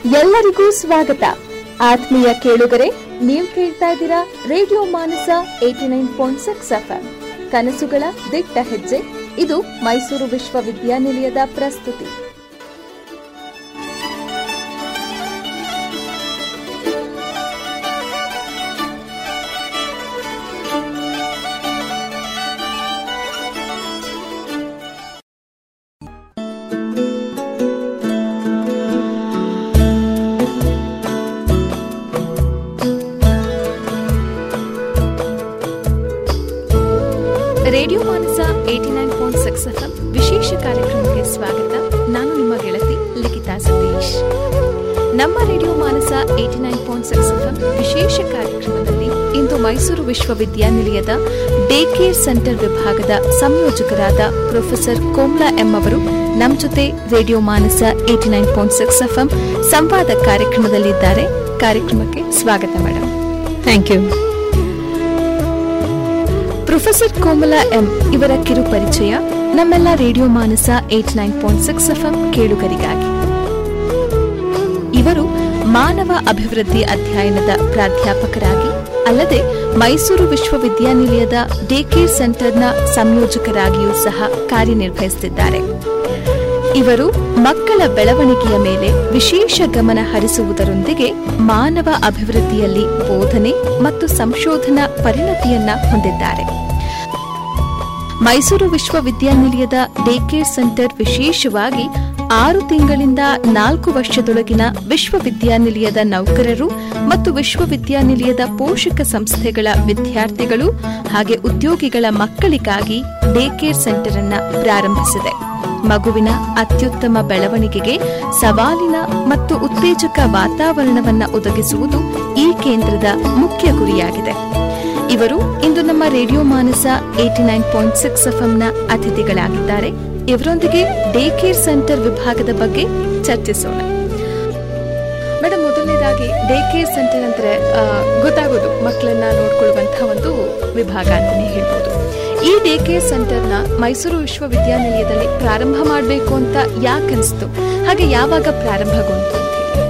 ಎಲ್ಲರಿಗೂ ಸ್ವಾಗತ ಆತ್ಮೀಯ ಕೇಳುಗರೆ ನೀವು ಕೇಳ್ತಾ ಇದ್ದೀರಾ radio Manasa eighty nine point six FM ಕನಸುಗಳ ದಿಟ್ಟ ಹೆಜ್ಜೆ ಇದು ಮೈಸೂರು ವಿಶ್ವವಿದ್ಯಾನಿಲಯದ ಪ್ರಸ್ತುತಿ radio Manasa eighty nine point six FM ವಿಶೇಷ ಕಾರ್ಯಕ್ರಮಕ್ಕೆ ಸ್ವಾಗತ ನಾನು ನಿಮ್ಮ ಗೆಳತಿ ಲಿಖಿತಾ ಸತೀಶ್ ನಮ್ಮ radio Manasa eighty nine point six FM ವಿಶೇಷ ಕಾರ್ಯಕ್ರಮದಲ್ಲಿ ಇಂದು ಮೈಸೂರು ವಿಶ್ವವಿದ್ಯಾನಿಲಯದ ಡೇ ಕೇರ್ ಸೆಂಟರ್ ವಿಭಾಗದ ಸಂಯೋಜಕರಾದ ಪ್ರೊಫೆಸರ್ ಕೋಮ್ಲಾ ಎಂ ಅವರು ನಮ್ಮ ಜೊತೆ radio Manasa eighty nine point six FM ಸಂವಾದ ಕಾರ್ಯಕ್ರಮದಲ್ಲಿದ್ದಾರೆ ಕಾರ್ಯಕ್ರಮಕ್ಕೆ ಸ್ವಾಗತ madam thank you professor Komala M ಇವರ ಕಿರು ಪರಿಚಯ ನಮ್ಮೆಲ್ಲ radio Manasa eight nine point six FM ಕೇಳುಗರಿಗಾಗಿ ಇವರು ಮಾನವ ಅಭಿವೃದ್ಧಿ ಅಧ್ಯಯನದ ಪ್ರಾಧ್ಯಾಪಕರಾಗಿ ಅಲ್ಲದೆ ಮೈಸೂರು ವಿಶ್ವವಿದ್ಯಾನಿಲಯದ ಡೇ ಕೇರ್ ಸೆಂಟರ್ನ ಸಂಯೋಜಕರಾಗಿಯೂ ಸಹ ಕಾರ್ಯನಿರ್ವಹಿಸುತ್ತಿದ್ದಾರೆ ಇವರು ಮಕ್ಕಳ ಬೆಳವಣಿಗೆಯ ಮೇಲೆ ವಿಶೇಷ ಗಮನ ಹರಿಸುವುದರೊಂದಿಗೆ ಮಾನವ ಅಭಿವೃದ್ಧಿಯಲ್ಲಿ ಬೋಧನೆ ಮತ್ತು ಸಂಶೋಧನಾ ಪರಿಣತಿಯನ್ನ ಹೊಂದಿದ್ದಾರೆ ಮೈಸೂರು ವಿಶ್ವವಿದ್ಯಾನಿಲಯದ ಡೇ ಕೇರ್ ಸೆಂಟರ್ ವಿಶೇಷವಾಗಿ ಆರು ತಿಂಗಳಿಂದ ನಾಲ್ಕು ವರ್ಷದೊಳಗಿನ ವಿಶ್ವವಿದ್ಯಾನಿಲಯದ ನೌಕರರು ಮತ್ತು ವಿಶ್ವವಿದ್ಯಾನಿಲಯದ ಪೋಷಕ ಸಂಸ್ಥೆಗಳ ವಿದ್ಯಾರ್ಥಿಗಳು ಹಾಗೆ ಉದ್ಯೋಗಿಗಳ ಮಕ್ಕಳಿಗಾಗಿ ಡೇ ಕೇರ್ ಸೆಂಟರ್ ಅನ್ನ ಪ್ರಾರಂಭಿಸಿದೆ ಮಗುವಿನ ಅತ್ಯುತ್ತಮ ಬೆಳವಣಿಗೆಗೆ ಸವಾಲಿನ ಮತ್ತು ಉತ್ತೇಜಕ ವಾತಾವರಣವನ್ನ ಒದಗಿಸುವುದು ಈ ಕೇಂದ್ರದ ಮುಖ್ಯ ಗುರಿಯಾಗಿದೆ ಇವರು ಇಂದು ನಮ್ಮ radio Manasa eighty nine point six ಎಫ್ಎಂನ ಅತಿಥಿಗಳಾಗಿದ್ದಾರೆ ಇವರೊಂದಿಗೆ ಡೇ ಕೇರ್ ಸೆಂಟರ್ ವಿಭಾಗದ ಬಗ್ಗೆ ಚರ್ಚಿಸೋಣ ಮೇಡಮ್ ಮೊದಲನೇದಾಗಿ ಡೇ ಕೇರ್ ಸೆಂಟರ್ ಅಂದ್ರೆ ಆ, ಗೊತ್ತಾಗೋದು ಮಕ್ಕಳನ್ನ ನೋಡ್ಕೊಳ್ಳುವಂತಹ ಒಂದು ವಿಭಾಗ ಅಂತಾನೆ ಹೇಳ್ಬೋದು ಈ ಡೇ ಕೇರ್ ಸೆಂಟರ್ನ ಮೈಸೂರು ವಿಶ್ವವಿದ್ಯಾನಿಲಯದಲ್ಲಿ ಪ್ರಾರಂಭ ಮಾಡಬೇಕು ಅಂತ ಯಾಕೆ ಅನಿಸ್ತು ಹಾಗೆ ಯಾವಾಗ ಪ್ರಾರಂಭಗೊಂತು ಅಂತ ಹೇಳಿ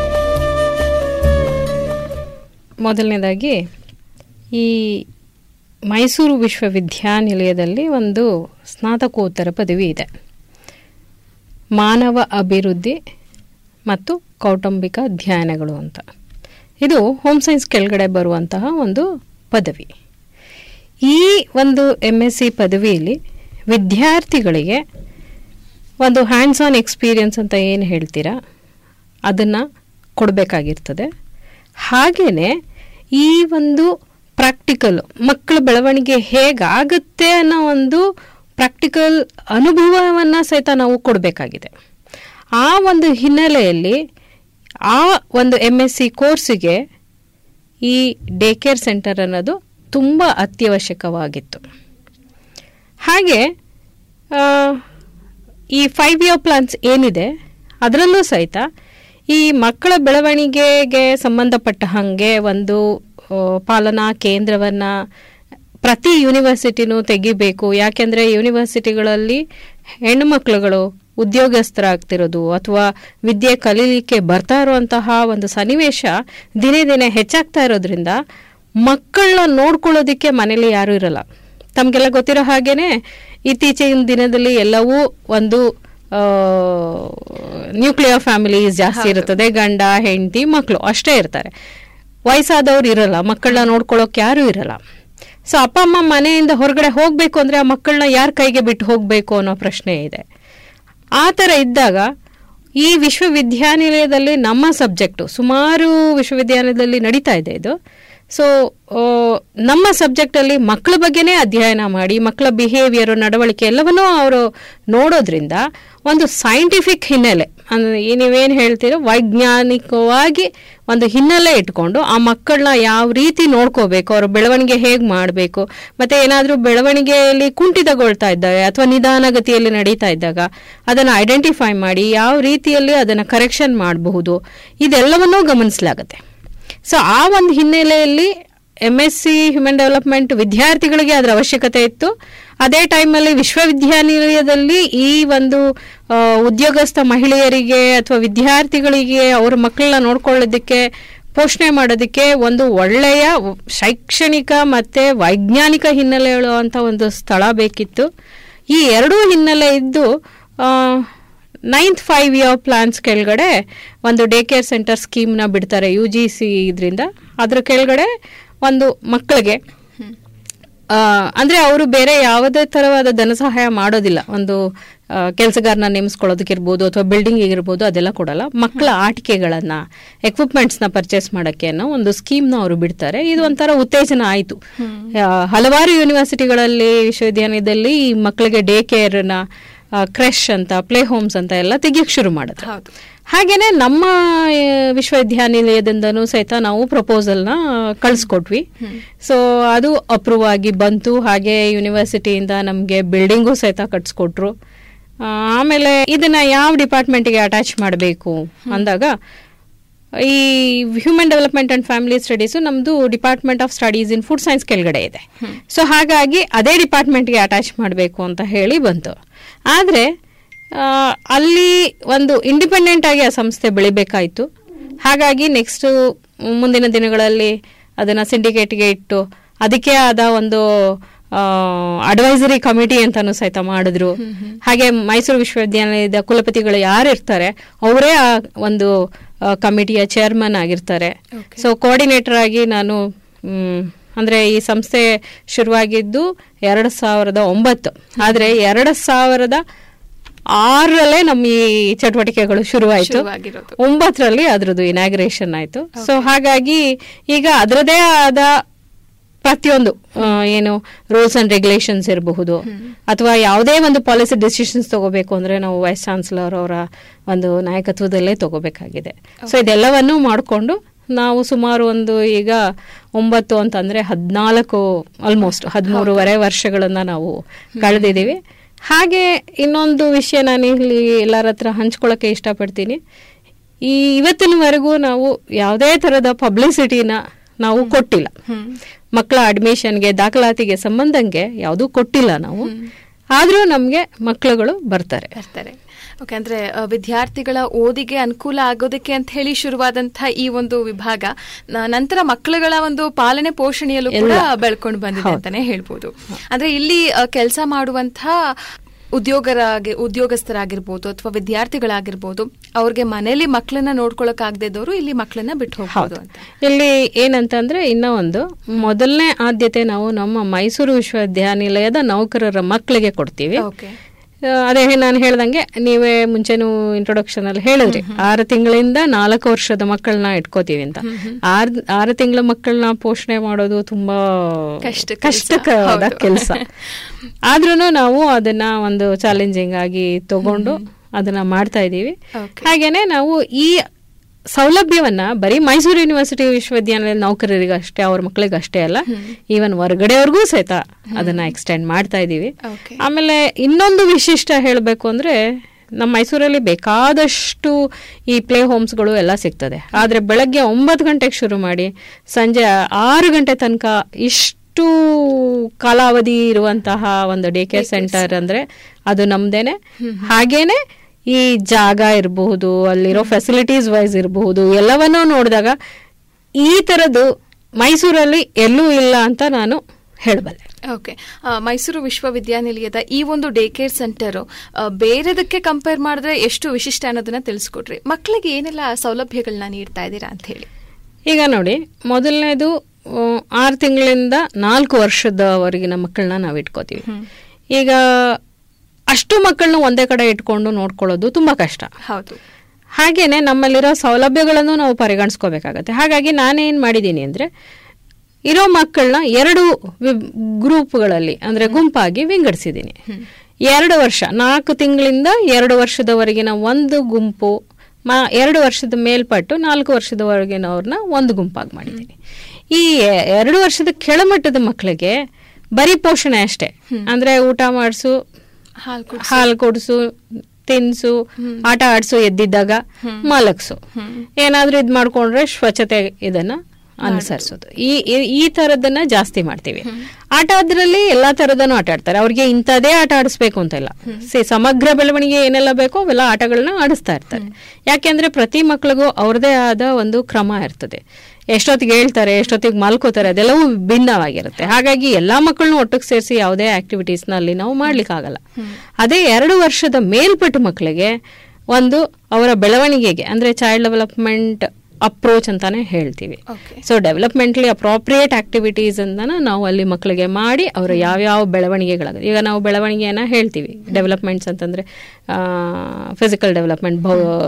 ಮೊದಲನೇದಾಗಿ ಈ ಮೈಸೂರು ವಿಶ್ವವಿದ್ಯಾನಿಲಯದಲ್ಲಿ ಒಂದು ಸ್ನಾತಕೋತ್ತರ ಪದವಿ ಇದೆ ಮಾನವ ಅಭಿವೃದ್ಧಿ ಮತ್ತು ಕೌಟುಂಬಿಕ ಅಧ್ಯಯನಗಳು ಅಂತ ಇದು ಹೋಮ್ ಸೈನ್ಸ್ ಕೆಳಗಡೆ ಬರುವಂತಹ ಒಂದು ಪದವಿ ಈ ಒಂದು ಎಮ್ ಎಸ್ ಸಿ ಪದವಿಯಲ್ಲಿ ವಿದ್ಯಾರ್ಥಿಗಳಿಗೆ ಒಂದು ಹ್ಯಾಂಡ್ಸ್ ಆನ್ ಎಕ್ಸ್ಪೀರಿಯನ್ಸ್ ಅಂತ ಏನು ಹೇಳ್ತೀರಾ ಅದನ್ನು ಕೊಡಬೇಕಾಗಿರ್ತದೆ ಹಾಗೆಯೇ ಈ ಒಂದು ಪ್ರಾಕ್ಟಿಕಲ್ ಮಕ್ಕಳ ಬೆಳವಣಿಗೆ ಹೇಗಾಗುತ್ತೆ ಅನ್ನೋ ಒಂದು ಪ್ರಾಕ್ಟಿಕಲ್ ಅನುಭವವನ್ನು ಸಹಿತ ನಾವು ಕೊಡಬೇಕಾಗಿದೆ ಆ ಒಂದು ಹಿನ್ನೆಲೆಯಲ್ಲಿ ಆ ಒಂದು ಎಮ್ ಎಸ್ ಸಿ ಕೋರ್ಸಿಗೆ ಈ ಡೇ ಕೇರ್ ಸೆಂಟರ್ ಅನ್ನೋದು ತುಂಬ ಅತ್ಯವಶ್ಯಕವಾಗಿತ್ತು ಹಾಗೆ ಆ, ಈ ಫೈವ್ ಇಯರ್ ಪ್ಲಾನ್ಸ್ ಏನಿದೆ ಅದರಲ್ಲೂ ಸಹಿತ ಈ ಮಕ್ಕಳ ಬೆಳವಣಿಗೆಗೆ ಸಂಬಂಧಪಟ್ಟ ಹಾಗೆ ಒಂದು ಆ, ಪಾಲನಾ ಕೇಂದ್ರವನ್ನು ಪ್ರತಿ ಯೂನಿವರ್ಸಿಟಿನೂ ತೆಗಿಬೇಕು ಯಾಕೆಂದರೆ ಯೂನಿವರ್ಸಿಟಿಗಳಲ್ಲಿ ಹೆಣ್ಣುಮಕ್ಳುಗಳು ಉದ್ಯೋಗಸ್ಥರಾಗ್ತಿರೋದು ಅಥವಾ ವಿದ್ಯೆ ಕಲೀಲಿಕ್ಕೆ ಬರ್ತಾ ಇರುವಂತಹ ಒಂದು ಸನ್ನಿವೇಶ ದಿನೇ ದಿನೇ ಹೆಚ್ಚಾಗ್ತಾ ಇರೋದ್ರಿಂದ ಮಕ್ಕಳನ್ನ ನೋಡ್ಕೊಳ್ಳೋದಕ್ಕೆ ಮನೇಲಿ ಯಾರೂ ಇರಲ್ಲ ತಮಗೆಲ್ಲ ಗೊತ್ತಿರೋ ಹಾಗೇನೆ ಇತ್ತೀಚಿನ ದಿನದಲ್ಲಿ ಎಲ್ಲವೂ ಒಂದು ನ್ಯೂಕ್ಲಿಯರ್ ಫ್ಯಾಮಿಲೀಸ್ ಜಾಸ್ತಿ ಇರುತ್ತದೆ ಗಂಡ ಹೆಂಡತಿ ಮಕ್ಕಳು ಅಷ್ಟೇ ಇರ್ತಾರೆ ವಯಸ್ಸಾದವ್ರು ಇರಲ್ಲ ಮಕ್ಕಳನ್ನ ನೋಡ್ಕೊಳ್ಳೋಕೆ ಯಾರೂ ಇರಲ್ಲ ಸೊ ಅಪ್ಪ ಅಮ್ಮ ಮನೆಯಿಂದ ಹೊರಗಡೆ ಹೋಗಬೇಕು ಅಂದರೆ ಆ ಮಕ್ಕಳನ್ನ ಯಾರ ಕೈಗೆ ಬಿಟ್ಟು ಹೋಗಬೇಕು ಅನ್ನೋ ಪ್ರಶ್ನೆ ಇದೆ ಆ ಥರ ಇದ್ದಾಗ ಈ ವಿಶ್ವವಿದ್ಯಾನಿಲಯದಲ್ಲಿ ನಮ್ಮ ಸಬ್ಜೆಕ್ಟು ಸುಮಾರು ವಿಶ್ವವಿದ್ಯಾನಿಲಯದಲ್ಲಿ ನಡೀತಾ ಇದೆ ಇದು ಸೊ ನಮ್ಮ ಸಬ್ಜೆಕ್ಟಲ್ಲಿ ಮಕ್ಕಳ ಬಗ್ಗೆನೇ ಅಧ್ಯಯನ ಮಾಡಿ ಮಕ್ಕಳ ಬಿಹೇವಿಯರು ನಡವಳಿಕೆ ಎಲ್ಲವನ್ನೂ ಅವರು ನೋಡೋದ್ರಿಂದ ಒಂದು ಸೈಂಟಿಫಿಕ್ ಹಿನ್ನೆಲೆ ಅಂದರೆ ನೀವೇನು ಹೇಳ್ತೀರೋ ವೈಜ್ಞಾನಿಕವಾಗಿ ಒಂದು ಹಿನ್ನೆಲೆ ಇಟ್ಕೊಂಡು ಆ ಮಕ್ಕಳನ್ನ ಯಾವ ರೀತಿ ನೋಡ್ಕೋಬೇಕು ಅವ್ರ ಬೆಳವಣಿಗೆ ಹೇಗೆ ಮಾಡಬೇಕು ಮತ್ತು ಏನಾದರೂ ಬೆಳವಣಿಗೆಯಲ್ಲಿ ಕುಂಠಿತಗೊಳ್ತಾ ಇದ್ದಾರೆ ಅಥವಾ ನಿಧಾನಗತಿಯಲ್ಲಿ ನಡೀತಾ ಇದ್ದಾಗ ಅದನ್ನು ಐಡೆಂಟಿಫೈ ಮಾಡಿ ಯಾವ ರೀತಿಯಲ್ಲಿ ಅದನ್ನು ಕರೆಕ್ಷನ್ ಮಾಡಬಹುದು ಇದೆಲ್ಲವನ್ನೂ ಗಮನಿಸಲಾಗುತ್ತೆ ಸೊ ಆ ಒಂದು ಹಿನ್ನೆಲೆಯಲ್ಲಿ M S C human development ವಿದ್ಯಾರ್ಥಿಗಳಿಗೆ ಅದರ ಅವಶ್ಯಕತೆ ಇತ್ತು ಅದೇ ಟೈಮಲ್ಲಿ ವಿಶ್ವವಿದ್ಯಾನಿಲಯದಲ್ಲಿ ಈ ಒಂದು ಆ, ಉದ್ಯೋಗಸ್ಥ ಮಹಿಳೆಯರಿಗೆ ಅಥವಾ ವಿದ್ಯಾರ್ಥಿಗಳಿಗೆ ಅವ್ರ ಮಕ್ಕಳನ್ನ ನೋಡ್ಕೊಳ್ಳೋದಕ್ಕೆ ಪೋಷಣೆ ಮಾಡೋದಕ್ಕೆ ಒಂದು ಒಳ್ಳೆಯ ಶೈಕ್ಷಣಿಕ ಮತ್ತೆ ವೈಜ್ಞಾನಿಕ ಹಿನ್ನೆಲೆ ಹೇಳುವಂತ ಒಂದು ಸ್ಥಳ ಬೇಕಿತ್ತು ಈ ಎರಡೂ ಹಿನ್ನೆಲೆ ಇದ್ದು ನೈನ್ತ್ ಫೈವ್ ಇಯರ್ ಪ್ಲಾನ್ಸ್ ಕೆಳಗಡೆ ಒಂದು ಡೇ ಕೇರ್ ಸೆಂಟರ್ ಸ್ಕೀಮ್ನ ಬಿಡ್ತಾರೆ ಯು ಜಿ ಸಿ ಇದರಿಂದ ಅದ್ರ ಕೆಳಗಡೆ ಒಂದು ಮಕ್ಕಳಿಗೆ ಆ, ಅಂದ್ರೆ ಅವರು ಬೇರೆ ಯಾವುದೇ ತರವಾದ ಧನ ಸಹಾಯ ಮಾಡೋದಿಲ್ಲ ಒಂದು ಕೆಲಸಗಾರನ ನೇಮಿಸ್ಕೊಳ್ಳೋದಕ್ಕಿರ್ಬೋದು ಅಥವಾ ಬಿಲ್ಡಿಂಗ್ ಇರ್ಬೋದು ಅದೆಲ್ಲ ಕೊಡಲ್ಲ ಮಕ್ಕಳ ಆಟಿಕೆಗಳನ್ನ ಎಕ್ವಿಪ್ಮೆಂಟ್ಸ್ ನ ಪರ್ಚೇಸ್ ಮಾಡಕ್ಕೆ ಅನ್ನೋ ಒಂದು ಸ್ಕೀಮ್ ನ ಅವರು ಬಿಡ್ತಾರೆ ಇದು ಒಂಥರ ಉತ್ತೇಜನ ಆಯ್ತು ಆ, ಹಲವಾರು ಯೂನಿವರ್ಸಿಟಿಗಳಲ್ಲಿ ವಿಶ್ವವಿದ್ಯಾಲಯದಲ್ಲಿ ಈ ಮಕ್ಕಳಿಗೆ ಡೇ ಕೇರ್ ನ ಕ್ರೆಶ್ ಅಂತ ಪ್ಲೇ ಹೋಮ್ಸ್ ಅಂತ ಎಲ್ಲ ತೆಗಿಯಕ್ ಶುರು ಮಾಡಿದ್ರು ಹೌದು ಹಾಗೇನೆ ನಮ್ಮ ಆ, ವಿಶ್ವವಿದ್ಯಾನಿಲಯದಿಂದನೂ ಸಹಿತ ನಾವು ಪ್ರಪೋಸಲ್ನ ಕಳಿಸ್ಕೊಟ್ವಿ ಸೊ ಅದು ಅಪ್ರೂವ್ ಆಗಿ ಬಂತು ಹಾಗೆ ಯೂನಿವರ್ಸಿಟಿಯಿಂದ ನಮಗೆ ಬಿಲ್ಡಿಂಗು ಸಹಿತ ಕಟ್ಸ್ಕೊಟ್ರು ಆ, ಆಮೇಲೆ ಇದನ್ನ ಯಾವ ಡಿಪಾರ್ಟ್ಮೆಂಟ್ಗೆ ಅಟ್ಯಾಚ್ ಮಾಡಬೇಕು ಅಂದಾಗ ಈ human development and family studies ನಮ್ದು department of studies in food science ಕೆಳಗಡೆ ಇದೆ ಸೊ ಹಾಗಾಗಿ ಅದೇ ಡಿಪಾರ್ಟ್ಮೆಂಟ್ಗೆ ಅಟ್ಯಾಚ್ ಮಾಡಬೇಕು ಅಂತ ಹೇಳಿ ಬಂತು ಆದ್ರೆ ಆ, ಅಲ್ಲಿ ಒಂದು ಇಂಡಿಪೆಂಡೆಂಟ್ ಆಗಿ ಆ ಸಂಸ್ಥೆ ಬೆಳಿಬೇಕಾಯ್ತು ಹಾಗಾಗಿ ನೆಕ್ಸ್ಟ್ ಮುಂದಿನ ದಿನಗಳಲ್ಲಿ ಅದನ್ನ ಸಿಂಡಿಕೇಟ್ಗೆ ಇಟ್ಟು ಅದಕ್ಕೆ ಆದ ಒಂದು ಅಡ್ವೈಸರಿ ಕಮಿಟಿ ಅಂತಾನು ಸಹಿತ ಮಾಡಿದ್ರು ಹಾಗೆ ಮೈಸೂರು ವಿಶ್ವವಿದ್ಯಾಲಯದ ಕುಲಪತಿಗಳು ಯಾರು ಇರ್ತಾರೆ ಅವರೇ ಆ ಒಂದು ಕಮಿಟಿಯ ಚೇರ್ಮನ್ ಆಗಿರ್ತಾರೆ ಸೊ ಕೋಆರ್ಡಿನೇಟರ್ ಆಗಿ ನಾನು ಮ್, ಅಂದ್ರೆ ಈ ಸಂಸ್ಥೆ ಶುರುವಾಗಿದ್ದು ಎರಡ್ ಸಾವಿರದ ಒಂಬತ್ತು ಆದ್ರೆ ಎರಡ್ ಸಾವಿರದ ಆರರಲ್ಲೇ ನಮ್ಮ ಈ ಚಟುವಟಿಕೆಗಳು ಶುರುವಾಯ್ತು ಶುರುವಾಗಿರೋದು. ಒಂಬತ್ತರಲ್ಲಿ ಅದ್ರದ್ದು ಇನಾಗ್ರೇಷನ್ ಆಯ್ತು ಸೊ ಹಾಗಾಗಿ ಈಗ ಅದರದೇ ಆದ ಪ್ರತಿಯೊಂದು ಆ, ಏನು ರೂಲ್ಸ್ ಅಂಡ್ ರೆಗ್ಯುಲೇಷನ್ಸ್ ಇರಬಹುದು ಅಥವಾ ಯಾವುದೇ ಒಂದು ಪಾಲಿಸಿ ಡಿಸಿಷನ್ಸ್ ತಗೋಬೇಕು ಅಂದ್ರೆ ನಾವು ವೈಸ್ ಚಾನ್ಸಲರ್ ಅವರ ಒಂದು ನಾಯಕತ್ವದಲ್ಲೇ ತಗೋಬೇಕಾಗಿದೆ ಸೊ ಇದೆಲ್ಲವನ್ನೂ ಮಾಡಿಕೊಂಡು ನಾವು ಸುಮಾರು ಒಂದು ಈಗ ಒಂಬತ್ತು ಅಂತಂದ್ರೆ ಹದಿನಾಲ್ಕು ಆಲ್ಮೋಸ್ಟ್ ಹದಿಮೂರುವರೆ ವರ್ಷಗಳನ್ನ ನಾವು ಕಳೆದಿದ್ದೀವಿ ಹಾಗೆ ಇನ್ನೊಂದು ವಿಷಯ ನಾನು ಇಲ್ಲಿ ಎಲ್ಲರ ಹತ್ರ ಹಂಚ್ಕೊಳ್ಳೋಕೆ ಇಷ್ಟಪಡ್ತೀನಿ ಈ ಇವತ್ತಿನವರೆಗೂ ನಾವು ಯಾವುದೇ ತರದ ಪಬ್ಲಿಸಿಟಿನ ನಾವು ಕೊಟ್ಟಿಲ್ಲ ಮಕ್ಕಳ ಅಡ್ಮಿಷನ್ಗೆ ದಾಖಲಾತಿಗೆ ಸಂಬಂಧಂಗೆ ಯಾವುದೂ ಕೊಟ್ಟಿಲ್ಲ ನಾವು ಆದ್ರೂ ನಮ್ಗೆ ಮಕ್ಕಳುಗಳು ಬರ್ತಾರೆ ಬರ್ತಾರೆ ಓಕೆ ಅಂದ್ರೆ ಆ, ವಿದ್ಯಾರ್ಥಿಗಳ ಓದಿಗೆ ಅನುಕೂಲ ಆಗೋದಕ್ಕೆ ಅಂತ ಹೇಳಿ ಶುರುವಾದಂತಹ ಈ ಒಂದು ವಿಭಾಗ ನ- ನಂತರ ಮಕ್ಕಳುಗಳ ಒಂದು ಪಾಲನೆ ಪೋಷಣೆಯಲ್ಲೂ ಕೂಡ ಬೆಳ್ಕೊಂಡು ಬಂದಿದೆ ಅಂತಾನೆ ಹೇಳ್ಬೋದು ಅಂದ್ರೆ ಇಲ್ಲಿ ಕೆಲಸ ಮಾಡುವಂತಹ ಉದ್ಯೋಗರಾಗಿ ಉದ್ಯೋಗಸ್ಥರಾಗಿರ್ಬೋದು ಅಥವಾ ವಿದ್ಯಾರ್ಥಿಗಳಾಗಿರ್ಬೋದು ಅವ್ರಿಗೆ ಮನೇಲಿ ಮಕ್ಕಳನ್ನ ನೋಡ್ಕೊಳಕ್ ಆಗದಿದ್ದವರು ಇಲ್ಲಿ ಮಕ್ಕಳನ್ನ ಬಿಟ್ಟು ಹೋಗ್ಬೋದು ಅಂತ ಇಲ್ಲಿ ಏನಂತಂದ್ರೆ ಇನ್ನ ಒಂದು ಮೊದಲನೇ ಆದ್ಯತೆ ನಾವು ನಮ್ಮ ಮೈಸೂರು ವಿಶ್ವವಿದ್ಯಾನಿಲಯದ ನೌಕರರ ಮಕ್ಕಳಿಗೆ ಕೊಡ್ತೀವಿ ಓಕೆ ಆ, ಅದೇ ನಾನು ಹೇಳ್ದಂಗೆ ನೀವೇ ಮುಂಚೆನೂ ಇಂಟ್ರೊಡಕ್ಷನ್ ಅಲ್ಲಿ ಹೇಳಿದ್ರಿ ಆರು ತಿಂಗಳಿಂದ ನಾಲ್ಕು ವರ್ಷದ ಮಕ್ಕಳನ್ನ ಇಟ್ಕೋತೀವಿ ಅಂತ ಆರ್ ಆರು ತಿಂಗಳ ಮಕ್ಕಳನ್ನ ಪೋಷಣೆ ಮಾಡೋದು ತುಂಬಾ ಕಷ್ಟ ಕೆಲ್ಸ. ಕಷ್ಟಕರವಾದ ಹೌದು. ಕೆಲಸ ಆದ್ರೂ ನಾವು ಅದನ್ನ ಒಂದು ಚಾಲೆಂಜಿಂಗ್ ಆಗಿ ತಗೊಂಡು ಅದನ್ನ ಮಾಡ್ತಾ ಇದೀವಿ Okay. ಹಾಗೇನೆ ನಾವು ಈ ಸೌಲಭ್ಯವನ್ನ ಬರೀ ಮೈಸೂರು ಯೂನಿವರ್ಸಿಟಿ ವಿಶ್ವವಿದ್ಯಾನಿಲಯದ ನೌಕರರಿಗೆ ಅಷ್ಟೇ ಅವ್ರ ಮಕ್ಕಳಿಗೆ ಅಷ್ಟೇ ಅಲ್ಲ ಈವನ್ ಹೊರಗಡೆಯವ್ರಿಗೂ ಸಹಿತ ಅದನ್ನ ಎಕ್ಸ್ಟೆಂಡ್ ಮಾಡ್ತಾ ಇದೀವಿ ಓಕೆ ಆಮೇಲೆ ಇನ್ನೊಂದು ವಿಶಿಷ್ಟ ಹೇಳಬೇಕು ಅಂದ್ರೆ ನಮ್ಮ ಮೈಸೂರಲ್ಲಿ ಬೇಕಾದಷ್ಟು ಈ ಪ್ಲೇ ಹೋಮ್ಸ್ಗಳು ಎಲ್ಲ ಸಿಗ್ತದೆ ಆದ್ರೆ ಬೆಳಗ್ಗೆ ಒಂಬತ್ತು ಗಂಟೆಗೆ ಶುರು ಮಾಡಿ ಸಂಜೆ ಆರು ಗಂಟೆ ತನಕ ಇಷ್ಟು ಕಾಲಾವಧಿ ಇರುವಂತಹ ಒಂದು ಡೇ ಕೇರ್ ಸೆಂಟರ್ ಅಂದ್ರೆ ಅದು ನಮ್ದೇನೆ ಹಾಗೇನೆ ಈ ಜಾಗ ಇರಬಹುದು ಅಲ್ಲಿರೋ ಫೆಸಿಲಿಟೀಸ್ ವೈಸ್ ಇರಬಹುದು ಎಲ್ಲವನ್ನೂ ನೋಡಿದಾಗ ಈ ತರದ್ದು ಮೈಸೂರಲ್ಲಿ ಎಲ್ಲೂ ಇಲ್ಲ ಅಂತ ನಾನು ಹೇಳಬಲ್ಲೆ ಓಕೆ ಆ, ಮೈಸೂರು ವಿಶ್ವವಿದ್ಯಾನಿಲಯದ ಈ ಒಂದು ಡೇ ಕೇರ್ ಸೆಂಟರ್ ಬೇರೆದಕ್ಕೆ ಕಂಪೇರ್ ಮಾಡಿದ್ರೆ ಎಷ್ಟು ವಿಶಿಷ್ಟ ಅನ್ನೋದನ್ನ ತಿಳಿಸ್ಕೊಡ್ರಿ ಮಕ್ಕಳಿಗೆ ಏನೆಲ್ಲ ಸೌಲಭ್ಯಗಳನ್ನ ನೀಡ್ತಾ ಇದ್ದೀರಾ ಅಂತ ಹೇಳಿ ಈಗ ನೋಡಿ ಮೊದಲನೇದು ಆರು ತಿಂಗಳಿಂದ ನಾಲ್ಕು ವರ್ಷದವರೆಗಿನ ಮಕ್ಕಳನ್ನ ನಾವು ಇಟ್ಕೋತೀವಿ ಈಗ ಅಷ್ಟು ಮಕ್ಕಳನ್ನ ಒಂದೇ ಕಡೆ ಇಟ್ಕೊಂಡು ನೋಡ್ಕೊಳ್ಳೋದು ತುಂಬಾ ಕಷ್ಟ ಹೌದು ಹಾಗೇನೆ ನಮ್ಮಲ್ಲಿರೋ ಸೌಲಭ್ಯಗಳನ್ನು ನಾವು ಪರಿಗಣಿಸ್ಕೋಬೇಕಾಗತ್ತೆ ಹಾಗಾಗಿ ನಾನೇನ್ ಮಾಡಿದ್ದೀನಿ ಅಂದ್ರೆ ಇರೋ ಮಕ್ಕಳನ್ನ ಎರಡು ವಿ- ಗ್ರೂಪ್ಗಳಲ್ಲಿ ಅಂದ್ರೆ ಗುಂಪಾಗಿ ವಿಂಗಡಿಸಿದ್ದೀನಿ ಎರಡು ವರ್ಷ ನಾಲ್ಕು ತಿಂಗಳಿಂದ ಎರಡು ವರ್ಷದವರೆಗಿನ ಒಂದು ಗುಂಪು ಮ- ಎರಡು ವರ್ಷದ ಮೇಲ್ಪಟ್ಟು ನಾಲ್ಕು ವರ್ಷದವರೆಗಿನವ್ರನ್ನ ಒಂದು ಗುಂಪಾಗಿ ಮಾಡಿದ್ದೀನಿ ಈ ಎ- ಎರಡು ವರ್ಷದ ಕೆಳಮಟ್ಟದ ಮಕ್ಕಳಿಗೆ ಬರೀ ಪೋಷಣೆ ಅಷ್ಟೇ ಅಂದ್ರೆ ಊಟ ಮಾಡಿಸು ಹಾಲು ಕುಡ್ ಹಾಲು ಕೊಡ್ಸು ತಿನ್ಸು ಆಟ ಆಡ್ಸು ಎದ್ದಿದ್ದಾಗ ಮಲಗ್ಸು ಏನಾದ್ರೂ ಇದ್ ಮಾಡ್ಕೊಂಡ್ರೆ ಸ್ವಚ್ಛತೆ ಇದನ್ನ ಅನುಸರಿಸೋದು ಈ ಈ- ಈ ತರದನ್ನ ಜಾಸ್ತಿ ಮಾಡ್ತೀವಿ ಆಟ ಅದ್ರಲ್ಲಿ ಎಲ್ಲಾ ತರದನ್ನು ಆಟ ಆಡ್ತಾರೆ ಅವ್ರಿಗೆ ಇಂಥದೇ ಆಟ ಆಡಿಸ್ಬೇಕು ಅಂತ ಇಲ್ಲ ಸಿ ಸಮಗ್ರ ಬೆಳವಣಿಗೆ ಏನೆಲ್ಲ ಬೇಕೋ ಅವೆಲ್ಲ ಆಟಗಳನ್ನ ಆಡಿಸ್ತಾ ಇರ್ತಾರೆ ಯಾಕೆಂದ್ರೆ ಪ್ರತಿ ಮಕ್ಳಿಗೂ ಅವ್ರದೇ ಆದ ಒಂದು ಕ್ರಮ ಇರ್ತದೆ ಎಷ್ಟೊತ್ತಿಗೆ ಹೇಳ್ತಾರೆ ಎಷ್ಟೊತ್ತಿಗೆ ಮಲ್ಕೋತಾರೆ ಅದೆಲ್ಲವೂ ಭಿನ್ನವಾಗಿರುತ್ತೆ ಹಾಗಾಗಿ ಎಲ್ಲಾ ಮಕ್ಕಳನ್ನು ಒಟ್ಟಿಗೆ ಸೇರಿಸಿ ಯಾವುದೇ ಆಕ್ಟಿವಿಟೀಸ್ ನಲ್ಲಿ ನಾವು ಮಾಡ್ಲಿಕ್ಕಾಗಲ್ಲ ಅದೇ ಎರಡು ವರ್ಷದ ಮೇಲ್ಪಟ್ಟ ಮಕ್ಕಳಿಗೆ ಒಂದು ಅವರ ಬೆಳವಣಿಗೆಗೆ ಅಂದ್ರೆ ಚೈಲ್ಡ್ ಡೆವಲಪ್ಮೆಂಟ್ ಅಪ್ರೋಚ್ ಅಂತಾನೆ ಹೇಳ್ತೀವಿ okay so developmentally appropriate activities ಅಂತ ನಾವು ಅಲ್ಲಿ ಮಕ್ಕಳಿಗೆ ಮಾಡಿ ಅವರ ಯಾವ್ಯಾವ ಬೆಳವಣಿಗೆಗಳಾಗುತ್ತೆ ಈಗ ನಾವು ಬೆಳವಣಿಗೆಯನ್ನ ಹೇಳ್ತೀವಿ ಡೆವಲಪ್ಮೆಂಟ್ಸ್ ಅಂತಂದ್ರೆ ಫಿಸಿಕಲ್ ಡೆವಲಪ್ಮೆಂಟ್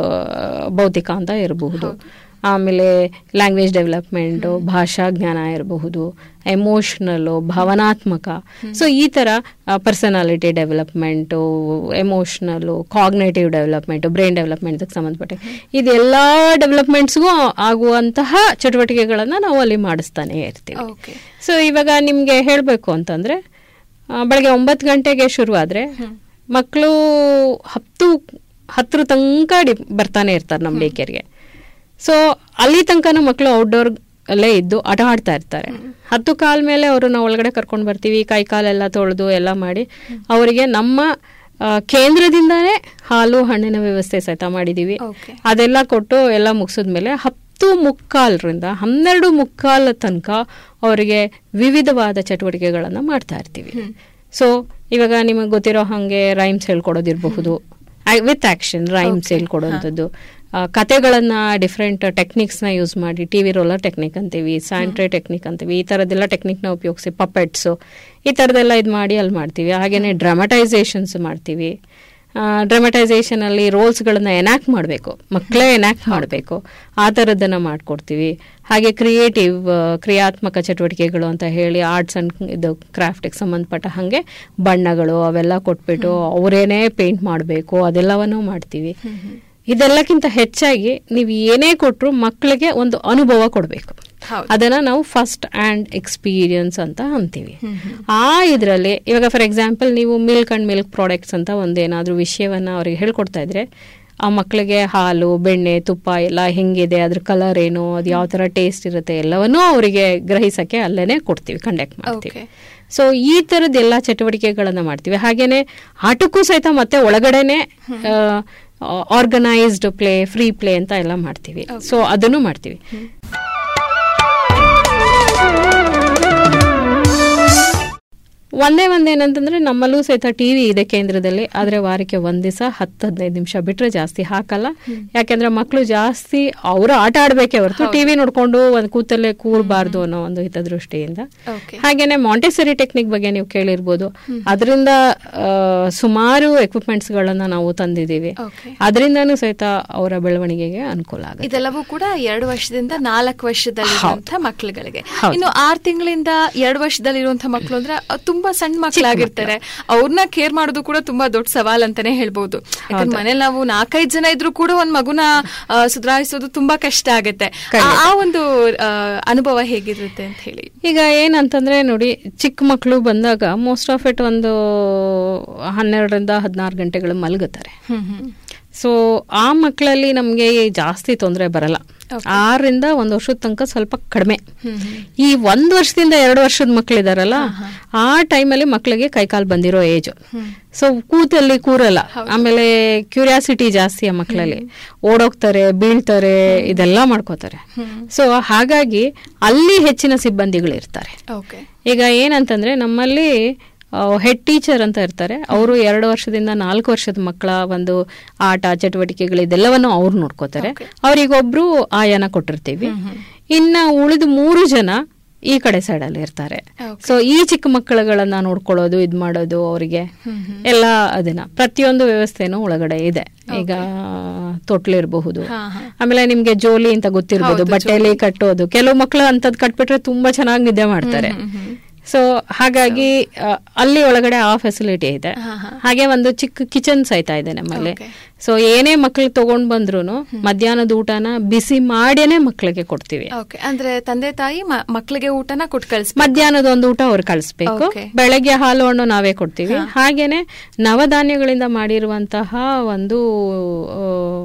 ಭೌತಿಕ ಅಂತ ಇರಬಹುದು ಆಮೇಲೆ ಲ್ಯಾಂಗ್ವೇಜ್ ಡೆವಲಪ್ಮೆಂಟು ಭಾಷಾ ಜ್ಞಾನ ಇರಬಹುದು ಎಮೋಷನಲ್ಲು ಭಾವನಾತ್ಮಕ ಸೊ ಈ ಥರ personality development emotional cognitive development brain ಡೆವಲಪ್ಮೆಂಟ್ಗೆ ಸಂಬಂಧಪಟ್ಟ ಇದೆಲ್ಲ ಡೆವಲಪ್ಮೆಂಟ್ಸ್ಗೂ ಆಗುವಂತಹ ಚಟುವಟಿಕೆಗಳನ್ನು ನಾವು ಅಲ್ಲಿ ಮಾಡಿಸ್ತಾನೆ ಇರ್ತೀವಿ ಓಕೆ ಸೊ ಇವಾಗ ನಿಮಗೆ ಹೇಳಬೇಕು ಅಂತಂದ್ರೆ ಆ, ಬೆಳಗ್ಗೆ ಒಂಬತ್ತು ಗಂಟೆಗೆ ಶುರುವಾದ್ರೆ ಮಕ್ಕಳು ಹತ್ತು ಹತ್ತರ ತನಕ ಡಿ- ಬರ್ತಾನೆ ಇರ್ತಾರೆ ನಮ್ಮ ಡೇ ಕೇರ್ಗೆ ಸೊ ಅಲ್ಲಿ ತನಕನೂ ಮಕ್ಕಳು ಔಟ್ಡೋರ್ ಅಲ್ಲೇ ಇದ್ದು ಆಟ ಆಡ್ತಾ ಇರ್ತಾರೆ ಹತ್ತು ಕಾಲ ಮೇಲೆ ಅವ್ರನ್ನ ಒಳಗಡೆ ಕರ್ಕೊಂಡು ಬರ್ತೀವಿ ಕೈ ಕಾಲೆಲ್ಲ ತೊಳೆದು ಎಲ್ಲ ಮಾಡಿ ಅವರಿಗೆ ನಮ್ಮ ಆ, ಕೇಂದ್ರದಿಂದಾನೇ ಹಾಲು ಹಣ್ಣಿನ ವ್ಯವಸ್ಥೆ ಸಹಿತ ಮಾಡಿದೀವಿ ಓಕೆ ಅದೆಲ್ಲ ಕೊಟ್ಟು ಎಲ್ಲ ಮುಗಿಸಿದ್ಮೇಲೆ ಹತ್ತು ಮುಕ್ಕಾಲರಿಂದ ಹನ್ನೆರಡು ಮುಕ್ಕಾಲ ತನಕ ಅವರಿಗೆ ವಿವಿಧವಾದ ಚಟುವಟಿಕೆಗಳನ್ನು ಮಾಡ್ತಾ ಇರ್ತೀವಿ ಸೊ ಇವಾಗ ನಿಮಗೆ ಗೊತ್ತಿರೋ ಹಾಗೆ ರೈಮ್ಸ್ ಹೇಳ್ಕೊಡೋದಿರಬಹುದು ವಿತ್ ಆಕ್ಷನ್ ರೈಮ್ಸ್ ಹೇಳ್ಕೊಡೋಂಥದ್ದು ಆ, ಕತೆಗಳನ್ನ ಡಿಫ್ರೆಂಟ್ ಟೆಕ್ನಿಕ್ಸ್ನ ಯೂಸ್ ಮಾಡಿ ಟಿ ವಿ ರೋಲರ್ ಟೆಕ್ನಿಕ್ ಅಂತೀವಿ ಸ್ಯಾಂಟ್ರೆ ಟೆಕ್ನಿಕ್ ಅಂತೀವಿ ಈ ಥರದ್ದೆಲ್ಲ ಟೆಕ್ನಿಕ್ನ ಉಪಯೋಗಿಸಿ ಪಪೆಟ್ಸು ಈ ಥರದ್ದೆಲ್ಲ ಇದು ಮಾಡಿ ಅಲ್ಲಿ ಮಾಡ್ತೀವಿ ಹಾಗೇನೆ ಡ್ರಾಮಟೈಸೇಷನ್ಸ್ ಮಾಡ್ತೀವಿ ಡ್ರಾಮಟೈಸೇಷನ್ ಅಲ್ಲಿ ರೋಲ್ಸ್ಗಳನ್ನ ಎನಾಕ್ಟ್ ಮಾಡಬೇಕು ಮಕ್ಕಳೇ ಎನಾಕ್ಟ್ ಮಾಡಬೇಕು ಆ ಥರದ್ದನ್ನ ಮಾಡ್ಕೊಡ್ತೀವಿ ಹಾಗೆ ಕ್ರಿಯೇಟಿವ್ ಕ್ರಿಯಾತ್ಮಕ ಚಟುವಟಿಕೆಗಳು ಅಂತ ಹೇಳಿ ಆರ್ಟ್ಸ್ ಅಂಡ್ ಇದು ಕ್ರಾಫ್ಟಿಗೆ ಸಂಬಂಧಪಟ್ಟ ಹಾಗೆ ಬಣ್ಣಗಳು ಅವೆಲ್ಲ ಕೊಟ್ಬಿಟ್ಟು ಅವರೇನೇ ಪೇಂಟ್ ಮಾಡಬೇಕು ಅದೆಲ್ಲವನ್ನೂ ಮಾಡ್ತೀವಿ ಇದೆಲ್ಲಕ್ಕಿಂತ ಹೆಚ್ಚಾಗಿ ನೀವು ಏನೇ ಕೊಟ್ಟರು ಮಕ್ಕಳಿಗೆ ಒಂದು ಅನುಭವ ಕೊಡಬೇಕು ಹೌದು ಅದನ್ನ ನಾವು ಫಸ್ಟ್ ಆ್ಯಂಡ್ ಎಕ್ಸ್ಪೀರಿಯನ್ಸ್ ಅಂತ ಅಂತೀವಿ ಆ ಇದರಲ್ಲಿ ಇವಾಗ ಫಾರ್ ಎಕ್ಸಾಂಪಲ್ ನೀವು ಮಿಲ್ಕ್ ಅಂಡ್ ಮಿಲ್ಕ್ ಪ್ರಾಡಕ್ಟ್ಸ್ ಅಂತ ಒಂದೇನಾದ್ರೂ ವಿಷಯವನ್ನ ಅವ್ರಿಗೆ ಹೇಳ್ಕೊಡ್ತಾ ಇದ್ರೆ ಆ ಮಕ್ಕಳಿಗೆ ಹಾಲು ಬೆಣ್ಣೆ ತುಪ್ಪ ಎಲ್ಲ ಹೆಂಗಿದೆ ಅದ್ರ ಕಲರ್ ಏನು ಅದು ಯಾವ ತರ ಟೇಸ್ಟ್ ಇರುತ್ತೆ ಎಲ್ಲವನ್ನೂ ಅವರಿಗೆ ಗ್ರಹಿಸಕ್ಕೆ ಅಲ್ಲೇನೆ ಕೊಡ್ತೀವಿ ಕಂಡಕ್ಟ್ ಮಾಡ್ತೀವಿ ಓಕೆ ಸೊ ಈ ತರದ ಎಲ್ಲ ಚಟುವಟಿಕೆಗಳನ್ನ ಮಾಡ್ತೀವಿ ಹಾಗೇನೆ ಆಟಕ್ಕೂ ಸಹಿತ ಮತ್ತೆ ಒಳಗಡೆನೆ ಆರ್ಗನೈಸ್ಡ್ ಪ್ಲೇ ಫ್ರೀ ಪ್ಲೇ ಅಂತ ಎಲ್ಲ ಮಾಡ್ತೀವಿ ಸೊ ಅದನ್ನು ಮಾಡ್ತೀವಿ ಒಂದೇ ಒಂದೇನಂತಂದ್ರೆ ನಮ್ಮಲ್ಲೂ ಸಹಿತ ಟಿವಿ ಇದೆ ಕೇಂದ್ರದಲ್ಲಿ ಆದ್ರೆ ವಾರಕ್ಕೆ ಒಂದ್ ದಿವಸ ಹತ್ತು ಹದಿನೈದು ನಿಮಿಷ ಬಿಟ್ರೆ ಜಾಸ್ತಿ ಹಾಕಲ್ಲ ಯಾಕೆಂದ್ರೆ ಮಕ್ಕಳು ಜಾಸ್ತಿ ಅವರು ಆಟ ಆಡ್ಬೇಕೇ ಹೊರತು ಟಿವಿ ನೋಡ್ಕೊಂಡು ಒಂದ್ ಕೂತಲ್ಲೇ ಕೂರಬಾರ್ದು ಅನ್ನೋ ಒಂದು ಹಿತದೃಷ್ಟಿಯಿಂದ ಓಕೆ ಹಾಗೇನೆ ಮಾಂಟೆಸರಿ ಟೆಕ್ನಿಕ್ ಬಗ್ಗೆ ನೀವು ಕೇಳಿರ್ಬೋದು ಅದರಿಂದ ಸುಮಾರು ಎಕ್ವಿಪ್ಮೆಂಟ್ಸ್ ಗಳನ್ನ ನಾವು ತಂದಿದ್ದೀವಿ ಓಕೆ ಅದರಿಂದನೂ ಸಹಿತ ಅವರ ಬೆಳವಣಿಗೆಗೆ ಅನುಕೂಲ ಆಗುತ್ತೆ ಇದೆಲ್ಲವೂ ಕೂಡ ಎರಡು ವರ್ಷದಿಂದ ನಾಲ್ಕು ವರ್ಷದಲ್ಲಿರುವಂತಹ ಮಕ್ಕಳುಗಳಿಗೆ ಹೌದು. ಇನ್ನು ಆರ್ ತಿಂಗಳಿಂದ ಎರಡು ವರ್ಷದಲ್ಲಿರುವಂತಹ ಮಕ್ಕಳು ಅಂದ್ರೆ ಅಹ್, ತುಂಬಾ ಸಣ್ಣ ಮಕ್ಕಳಾಗಿರ್ತಾರೆ ಅವ್ರನ್ನ ಕೇರ್ ಮಾಡೋದು ಕೂಡ ತುಂಬಾ ದೊಡ್ಡ ಸವಾಲ್ ಅಂತಾನೆ ಹೇಳ್ಬಹುದು ಯಾಕಂದ್ರೆ ಮನೇಲಿ ನಾವು ನಾಲ್ಕೈದು ಜನ ಇದ್ರೂ ಕೂಡ ಒಂದ್ ಮಗುನ ಅಹ್, ಸುಧಾರಿಸೋದು ತುಂಬಾ ಕಷ್ಟ ಆಗುತ್ತೆ ಆ- ಆ ಒಂದು ಅಹ್, ಅನುಭವ ಹೇಗಿರುತ್ತೆ ಅಂತ ಹೇಳಿ ಈಗ ಏನಂತಂದ್ರೆ ನೋಡಿ ಚಿಕ್ಕ ಮಕ್ಕಳು ಬಂದಾಗ ಮೋಸ್ಟ್ ಆಫ್ ಇಟ್ ಒಂದು ಹನ್ನೆರಡರಿಂದ ಹದಿನಾರು ಗಂಟೆಗಳು ಮಲಗುತ್ತಾರೆ ಹ್ಮ್ ಹ್ಮ್ ಸೊ ಆ ಮಕ್ಕಳಲ್ಲಿ ನಮಗೆ ಜಾಸ್ತಿ ತೊಂದರೆ ಬರಲ್ಲ ಆರರಿಂದ ಒಂದು ವರ್ಷದ ತನಕ ಸ್ವಲ್ಪ ಕಡಿಮೆ ಹ್ಮ್ ಹ್ಮ್ ಈ ಒಂದ್ ವರ್ಷದಿಂದ ಎರಡು ವರ್ಷದ ಮಕ್ಕಳಿದಾರಲ್ಲ ಆ ಟೈಮಲ್ಲಿ ಮಕ್ಕಳಿಗೆ ಕೈಕಾಲು ಬಂದಿರೋ ಏಜ್ ಸೊ ಕೂತಲ್ಲಿ ಕೂರಲ್ಲ ಆಮೇಲೆ ಕ್ಯೂರಿಯಾಸಿಟಿ ಜಾಸ್ತಿ ಆ ಮಕ್ಕಳಲ್ಲಿ ಓಡೋಗ್ತಾರೆ ಬೀಳ್ತಾರೆ ಇದೆಲ್ಲ ಮಾಡ್ಕೋತಾರೆ ಸೊ ಹಾಗಾಗಿ ಅಲ್ಲಿ ಹೆಚ್ಚಿನ ಸಿಬ್ಬಂದಿಗಳು ಇರ್ತಾರೆ ಓಕೆ ಈಗ ಏನಂತಂದ್ರೆ ನಮ್ಮಲ್ಲಿ ಹೆಡ್ ಟೀಚರ್ ಅಂತ ಇರ್ತಾರೆ ಅವರು ಎರಡು ವರ್ಷದಿಂದ ನಾಲ್ಕು ವರ್ಷದ ಮಕ್ಕಳ ಒಂದು ಆಟ ಚಟುವಟಿಕೆಗಳು ಇದೆಲ್ಲವನ್ನು ಅವ್ರು ನೋಡ್ಕೋತಾರೆ ಅವರಿಗೊಬ್ರು ಆಯಾನ ಕೊಟ್ಟಿರ್ತೀವಿ ಇನ್ನ ಉಳಿದ ಮೂರು ಜನ ಈ ಕಡೆ ಸೈಡ್ ಅಲ್ಲಿ ಇರ್ತಾರೆ ಸೊ ಈ ಚಿಕ್ಕ ಮಕ್ಕಳುಗಳನ್ನ ನೋಡ್ಕೊಳ್ಳೋದು ಇದ್ ಮಾಡೋದು ಅವರಿಗೆ ಎಲ್ಲ ಅದನ್ನ ಪ್ರತಿಯೊಂದು ವ್ಯವಸ್ಥೆನೂ ಒಳಗಡೆ ಇದೆ ಈಗ ತೊಟ್ಲಿರಬಹುದು ಹಾ, ಹಾ. ಆಮೇಲೆ ನಿಮ್ಗೆ ಜೋಲಿ ಅಂತ ಗೊತ್ತಿರ್ಬೋದು ಬಟ್ಟೆಯಲ್ಲಿ ಕಟ್ಟೋದು ಕೆಲವು ಮಕ್ಕಳು ಅಂತದ್ ಕಟ್ಬಿಟ್ರೆ ತುಂಬಾ ಚೆನ್ನಾಗಿ ನಿದ್ದೆ ಮಾಡ್ತಾರೆ ಸೊ ಹಾಗಾಗಿ ಆ, ಅಲ್ಲಿ ಒಳಗಡೆ ಆ ಫೆಸಿಲಿಟಿ ಇದೆ ಹಾಗೆ ಒಂದು ಚಿಕ್ಕ ಕಿಚನ್ ಸಹಿತ ಇದೆ ನಮ್ಮಲ್ಲಿ Okay. ಸೊ ಏನೇ ಮಕ್ಳು ತಗೊಂಡ್ ಬಂದ್ರು ಮಧ್ಯಾಹ್ನದ ಊಟನ ಬಿಸಿ ಮಾಡೇನೆ ಮಕ್ಕಳಿಗೆ ಕೊಡ್ತೀವಿ ಓಕೆ ಅಂದ್ರೆ ತಂದೆ ತಾಯಿ ಮ- ಮಕ್ಕಳಿಗೆ ಊಟನ ಕೊಟ್ಟು ಕಳಿಸ್ಬೇಕು ಮಧ್ಯಾಹ್ನದ ಒಂದು ಊಟ ಅವ್ರು ಕಳಿಸ್ಬೇಕು Okay. ಬೆಳಗ್ಗೆ ಹಾಲು ಹಣ್ಣು ನಾವೇ ಕೊಡ್ತೀವಿ ಹಾಗೇನೆ ನವಧಾನ್ಯಗಳಿಂದ ಮಾಡಿರುವಂತಹ ಒಂದು ಆ,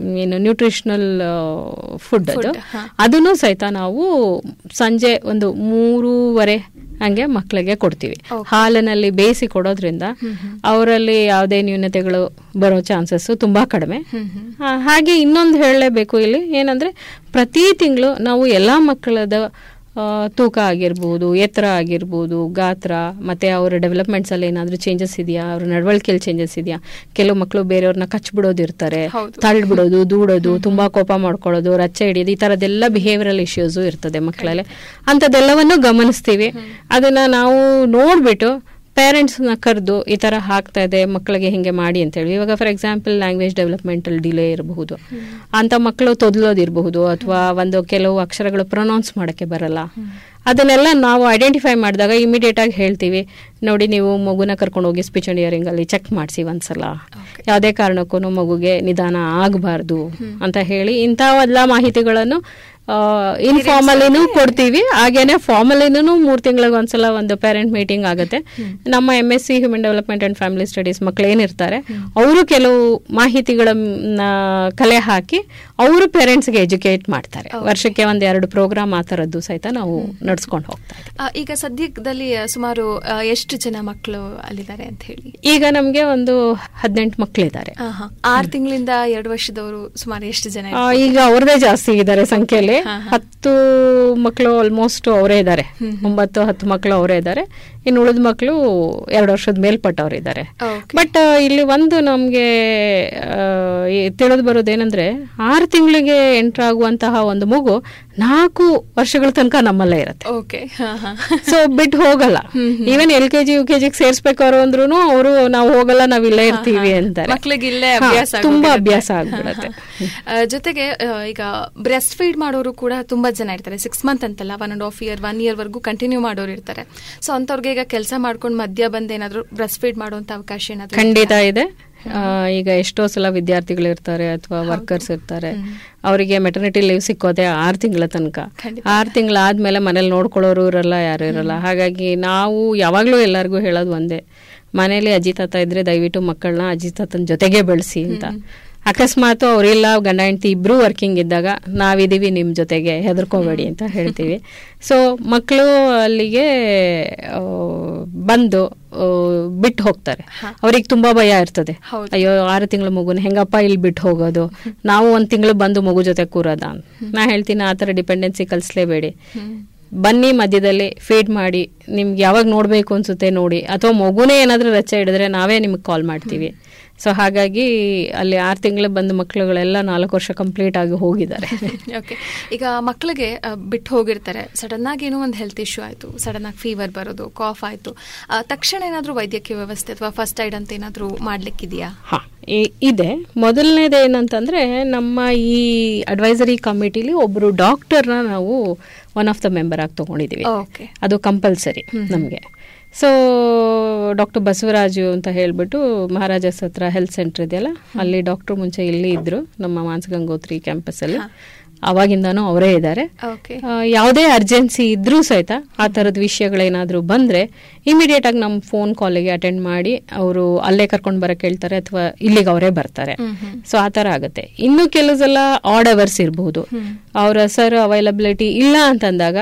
ಏನು ನ್ಯೂಟ್ರಿಷನಲ್ ಫುಡ್ ಅದು Food, ಹಾ. ಅದನ್ನು ಸಹಿತ ನಾವು ಸಂಜೆ ಒಂದು ಮೂರುವರೆ ಹಂಗೆ ಮಕ್ಕಳಿಗೆ ಕೊಡ್ತೀವಿ Okay. ಹಾಲಿನಲ್ಲಿ ಬೇಯಿಸಿ ಕೊಡೋದ್ರಿಂದ ಅವರಲ್ಲಿ ಯಾವುದೇ ನ್ಯೂನತೆಗಳು ಬರೋ ಚಾನ್ಸಸ್ ತುಂಬಾ ಕಡಿಮೆ ಹ್ಮ್ ಹ್ಮ್ ಆ, ಹಾಗೆ ಇನ್ನೊಂದು ಹೇಳಲೇಬೇಕು ಇಲ್ಲಿ ಏನಂದ್ರೆ ಪ್ರತಿ ತಿಂಗಳು ನಾವು ಎಲ್ಲಾ ಮಕ್ಕಳದ ಆ, ತೂಕ ಆಗಿರ್ಬೋದು ಎತ್ತರ ಆಗಿರ್ಬೋದು ಗಾತ್ರ ಮತ್ತೆ ಅವರ ಡೆವಲಪ್ಮೆಂಟ್ಸ್ ಅಲ್ಲಿ ಏನಾದ್ರೂ ಚೇಂಜಸ್ ಇದೆಯಾ ಅವ್ರ ನಡವಳಿಕೆಯಲ್ಲಿ ಚೇಂಜಸ್ ಇದೆಯಾ ಕೆಲವು ಮಕ್ಕಳು ಬೇರೆಯವ್ರನ್ನ ಕಚ್ಬಿಡೋದಿರ್ತಾರೆ ಹೌದು. ತಳ್ಳಿಬಿಡೋದು ದೂಡೋದು ತುಂಬಾ ಕೋಪ ಮಾಡ್ಕೊಳ್ಳೋದು ರಚ್ಚೆ ಹಿಡಿಯೋದು ಈ ತರದೆಲ್ಲ ಬಿಹೇವಿಯರಲ್ ಇಶ್ಯೂಸ್ ಇರ್ತದೆ ಮಕ್ಕಳಲ್ಲಿ ಅಂಥದ್ದೆಲ್ಲವನ್ನು ಗಮನಿಸ್ತೀವಿ ಅದನ್ನ ನಾವು ನೋಡ್ಬಿಟ್ಟು ಪೇರೆಂಟ್ಸ್ನ ಕರೆದು ಈ ತರ ಆಗ್ತಾ ಇದೆ ಮಕ್ಕಳಿಗೆ ಹಿಂಗೆ ಮಾಡಿ ಅಂತ ಹೇಳಿ ಇವಾಗ for example language developmental delay ಇರಬಹುದು ಅಂತ ಮಕ್ಕಳು ತೊದಲೋದಿರಬಹುದು ಅಥವಾ ಒಂದು ಕೆಲವು ಅಕ್ಷರಗಳು ಪ್ರೊನೌನ್ಸ್ ಮಾಡಕ್ಕೆ ಬರಲ್ಲ ಅದನ್ನೆಲ್ಲ ನಾವು ಐಡೆಂಟಿಫೈ ಮಾಡಿದಾಗ ಇಮಿಡಿಯೇಟ್ ಆಗಿ ಹೇಳ್ತೀವಿ ನೋಡಿ ನೀವು ಮಗುನ ಕರ್ಕೊಂಡು ಹೋಗಿ ಸ್ಪೀಚ್ ಅಂಡ್ ಹಿಯರಿಂಗ್ ಅಲ್ಲಿ ಚೆಕ್ ಮಾಡಿಸಿ ಒಂದ್ಸಲ ಯಾವುದೇ ಕಾರಣಕ್ಕೂ ಮಗುಗೆ ನಿಧಾನ ಆಗಬಾರ್ದು ಅಂತ ಹೇಳಿ ಇಂಥವೆಲ್ಲ ಮಾಹಿತಿಗಳನ್ನು ಇನ್ಫಾರ್ಮಲಿನೂ ಕೊಡ್ತೀವಿ ಹಾಗೇನೆ ಫಾರ್ಮಲಿನೂ ಮೂರ್ ತಿಂಗಳಿಗೆ ಒಂದ್ಸಲ ಒಂದು ಪೇರೆಂಟ್ ಮೀಟಿಂಗ್ ಆಗುತ್ತೆ ನಮ್ಮ M S C human development and family studies ಮಕ್ಳು ಏನಿರ್ತಾರೆ ಅವರು ಕೆಲವು ಮಾಹಿತಿಗಳನ್ನ ಕಲೆ ಹಾಕಿ ಅವರು ಪೇರೆಂಟ್ಸ್ಗೆ ಎಜುಕೇಟ್ ಮಾಡ್ತಾರೆ ವರ್ಷಕ್ಕೆ ಒಂದ್ ಎರಡು ಪ್ರೋಗ್ರಾಮ್ ಆ ತರದ್ದು ಸಹಿತ ನಾವು ನಡ್ಸ್ಕೊಂಡು ಹೋಗ್ತಾ ಇದ್ದೀವಿ ಆ, ಈಗ ಸದ್ಯದಲ್ಲಿ ಆ, ಸುಮಾರು ಆ, ಎಷ್ಟು ಜನ ಮಕ್ಕಳು ಅಲ್ಲಿದ್ದಾರೆ ಅಂತ ಹೇಳಿ ಈಗ ನಮ್ಗೆ ಒಂದು ಹದಿನೆಂಟು ಮಕ್ಕಳಿದ್ದಾರೆ ಆಹಾ. ಆರ್ ತಿಂಗಳಿಂದ ಎರಡು ವರ್ಷದವರು ಸುಮಾರು ಎಷ್ಟು ಜನ ಆ, ಈಗ ಅವ್ರದೇ ಜಾಸ್ತಿ ಇದ್ದಾರೆ ಸಂಖ್ಯೆಯಲ್ಲಿ ಹತ್ತು ಮಕ್ಕಳು ಆಲ್ಮೋಸ್ಟ್ ಅವರೇ ಇದ್ದಾರೆ ಒಂಬತ್ತು ಹತ್ತು ಮಕ್ಕಳು ಅವರೇ ಇದ್ದಾರೆ ಇನ್ನು ಉಳಿದ ಮಕ್ಕಳು ಎರಡು ವರ್ಷದ ಮೇಲ್ಪಟ್ಟವ್ರು ಇದ್ದಾರೆ Okay. ಬಟ್ ಇಲ್ಲಿ ಒಂದು ನಮ್ಗೆ ತಿಳಿದು ಬರೋದೇನಂದ್ರೆ ಆರು ತಿಂಗಳಿಗೆ ಎಂಟರ್ ಆಗುವಂತಹ ಒಂದು ಮಗು ನಾಲ್ಕು ವರ್ಷಗಳ ತನಕ ನಮ್ಮಲ್ಲೇ ಇರುತ್ತೆ ಓಕೆ ಹಾ ಹಾ ಸೊ ಬಿಟ್ಟು ಹೋಗಲ್ಲ even L K G U K ಜಿಗೆ ಸೇರ್ಸ್ಬೇಕಾದ್ರು ಅಂದ್ರೂ ಅವರು ನಾವು ಹೋಗಲ್ಲ ನಾವ್ ಇಲ್ಲೇ ಇರ್ತೀವಿ ಅಂತಾರೆ ಮಕ್ಳಿಗೆ ಇಲ್ಲೇ ಹಾ, ಅಭ್ಯಾಸ ತುಂಬಾ ಆಗೋಗಿರುತ್ತೆ. ಅಭ್ಯಾಸ ಆಗ್ಬಿಡತ್ತೆ ಆ, ಜೊತೆಗೆ ಆ, ಈಗ ಬ್ರೆಸ್ಟ್ ಫೀಡ್ ಮಾಡೋರು ಕೂಡ ತುಂಬಾ ಜನ ಇರ್ತಾರೆ ಸಿಕ್ಸ್ ಮಂತ್ ಅಂತಲ್ಲ one and half year one year ವರ್ಗೂ ಕಂಟಿನ್ಯೂ ಮಾಡೋರು ಇರ್ತಾರೆ ಸೊ ಅಂತವ್ರಿಗೆ ಈಗ ಕೆಲಸ ಮಾಡ್ಕೊಂಡು ಮಧ್ಯ ಬಂದ್ ಏನಾದ್ರು ಬ್ರೆಸ್ಟ್ ಫೀಡ್ ಮಾಡುವಂತ ಅವಕಾಶ ಏನಾದ್ರು ಖಂಡಿತ ಇದೆ ಆ, ಈಗ ಎಷ್ಟೋ ಸಲ ವಿದ್ಯಾರ್ಥಿಗಳು ಇರ್ತಾರೆ ಅಥವಾ ವರ್ಕರ್ಸ್ ಇರ್ತಾರೆ ಅವರಿಗೆ ಮೆಟರ್ನಿಟಿ ಲೀವ್ ಸಿಕ್ಕೋದೆ ಆರು ತಿಂಗಳ ತನಕ ಖಂಡಿತ. ಆರು ತಿಂಗಳಾದ್ಮೇಲೆ ಮನೇಲಿ ನೋಡ್ಕೊಳ್ಳೋರು ಇರಲ್ಲ ಯಾರು ಇರಲ್ಲ ಹಾಗಾಗಿ ನಾವು ಯಾವಾಗ್ಲೂ ಎಲ್ಲರಿಗೂ ಹೇಳೋದು ಒಂದೇ ಮನೇಲಿ ಅಜ್ಜಿ ತಾತ ಇದ್ರೆ ದಯವಿಟ್ಟು ಮಕ್ಕಳನ್ನ ಅಜ್ಜಿ ತಾತನ ಜೊತೆಗೆ ಬೆಳೆಸಿ ಅಂತ ಅಕಸ್ಮಾತ್ ಅವರಿಲ್ಲ ಗಂಡ ಹೆಂಡತಿ ಇಬ್ರು ವರ್ಕಿಂಗ್ ಇದ್ದಾಗ ನಾವಿದೀವಿ ನಿಮ್ ಜೊತೆಗೆ ಹೆದರ್ಕೋಬೇಡಿ ಅಂತ ಹೇಳ್ತೀವಿ ಸೊ ಮಕ್ಕಳು ಅಲ್ಲಿಗೆ ಆ, ಬಂದು ಆ, ಬಿಟ್ಟು ಹೋಗ್ತಾರೆ ಅವ್ರಿಗೆ ತುಂಬಾ ಭಯ ಇರ್ತದೆ ಹೌದು. ಅಯ್ಯೋ ಆರು ತಿಂಗಳ ಮಗುನ ಹೆಂಗಪ್ಪ ಇಲ್ಲಿ ಬಿಟ್ಟು ಹೋಗೋದು ನಾವು ಒಂದ್ ತಿಂಗಳು ಬಂದು ಮಗು ಜೊತೆ ಕೂರೋದ ಅಂತ. ನಾ ಹೇಳ್ತೀನಿ ಆ ಥರ ಡಿಪೆಂಡೆನ್ಸಿ ಕಲಿಸ್ಲೇಬೇಡಿ ಬನ್ನಿ ಮಧ್ಯದಲ್ಲಿ ಫೀಡ್ ಮಾಡಿ ನಿಮ್ಗೆ ಯಾವಾಗ ನೋಡ್ಬೇಕು ಅನ್ಸುತ್ತೆ ನೋಡಿ ಅಥವಾ ಮಗುನೇ ಏನಾದ್ರೂ ರಚ್ಚೆ ಹಿಡಿದ್ರೆ ನಾವೇ ನಿಮ್ಗೆ ಕಾಲ್ ಮಾಡ್ತೀವಿ ಸೊ ಹಾಗಾಗಿ ಅಲ್ಲಿ ಆರು ತಿಂಗಳು ಬಂದ ಮಕ್ಕಳುಗಳೆಲ್ಲ ನಾಲ್ಕು ವರ್ಷ ಕಂಪ್ಲೀಟ್ ಆಗಿ ಹೋಗಿದ್ದಾರೆ ಓಕೆ ಈಗ ಮಕ್ಕಳಿಗೆ ಆ, ಬಿಟ್ಟು ಹೋಗಿರ್ತಾರೆ ಸಡನ್ ಆಗಿ ಏನೋ ಒಂದು ಹೆಲ್ತ್ ಇಶ್ಯೂ ಆಯ್ತು ಸಡನ್ ಆಗಿ ಫೀವರ್ ಬರೋದು ಕಾಫ್ ಆಯ್ತು ಆ, ತಕ್ಷಣ ಏನಾದ್ರೂ ವೈದ್ಯಕೀಯ ವ್ಯವಸ್ಥೆ ಅಥವಾ ಫಸ್ಟ್ ಏಡ್ ಅಂತ ಏನಾದ್ರೂ ಮಾಡ್ಲಿಕ್ಕಿದೆಯಾ ಹಾ ಈ- ಇದೆ ಮೊದಲನೇದು ಏನಂತಂದ್ರೆ ನಮ್ಮ ಈ ಅಡ್ವೈಸರಿ ಕಮಿಟಿಲಿ ಒಬ್ರು ಡಾಕ್ಟರ್ನ ನಾವು ಒನ್ ಆಫ್ ದ ಮೆಂಬರ್ ಆಗಿ ತಗೊಂಡಿದೀವಿ ಓಕೆ ಅದು ಕಂಪಲ್ಸರಿ ನಮಗೆ ಸೊ ಡಾಕ್ಟರ್ ಬಸವರಾಜು ಅಂತ ಹೇಳ್ಬಿಟ್ಟು ಮಹಾರಾಜಾಸ್ ಹತ್ರ ಹೆಲ್ತ್ ಸೆಂಟರ್ ಇದೆಯಲ್ಲ ಅಲ್ಲಿ ಡಾಕ್ಟರ್ ಮುಂಚೆ ಇಲ್ಲಿ ಇದ್ರು ನಮ್ಮ ಮಾನಸಗಂಗೋತ್ರಿ ಕ್ಯಾಂಪಸ್ ಅಲ್ಲಿ ಅವಾಗಿಂದಾನು ಅವರೇ ಇದ್ದಾರೆ ಓಕೆ ಆ, ಯಾವುದೇ ಅರ್ಜೆನ್ಸಿ ಇದ್ರೂ ಸಹಿತ ಆ ಥರದ ವಿಷಯಗಳೇನಾದ್ರೂ ಬಂದ್ರೆ ಇಮಿಡಿಯೇಟ್ ಆಗಿ ನಮ್ಮ ಫೋನ್ ಕಾಲಿಗೆ ಅಟೆಂಡ್ ಮಾಡಿ ಅವರು ಅಲ್ಲೇ ಕರ್ಕೊಂಡು ಬರಕ್ ಹೇಳ್ತಾರೆ ಅಥವಾ ಇಲ್ಲಿಗೆ ಅವರೇ ಬರ್ತಾರೆ ಸೊ ಆ ಥರ ಆಗುತ್ತೆ ಇನ್ನು ಕೆಲವು ಸಲ ಆಡ್ ಅವರ್ಸ್ ಇರಬಹುದು ಅವರ ಸರ್ ಅವೈಲಬಿಲಿಟಿ ಇಲ್ಲ ಅಂತಂದಾಗ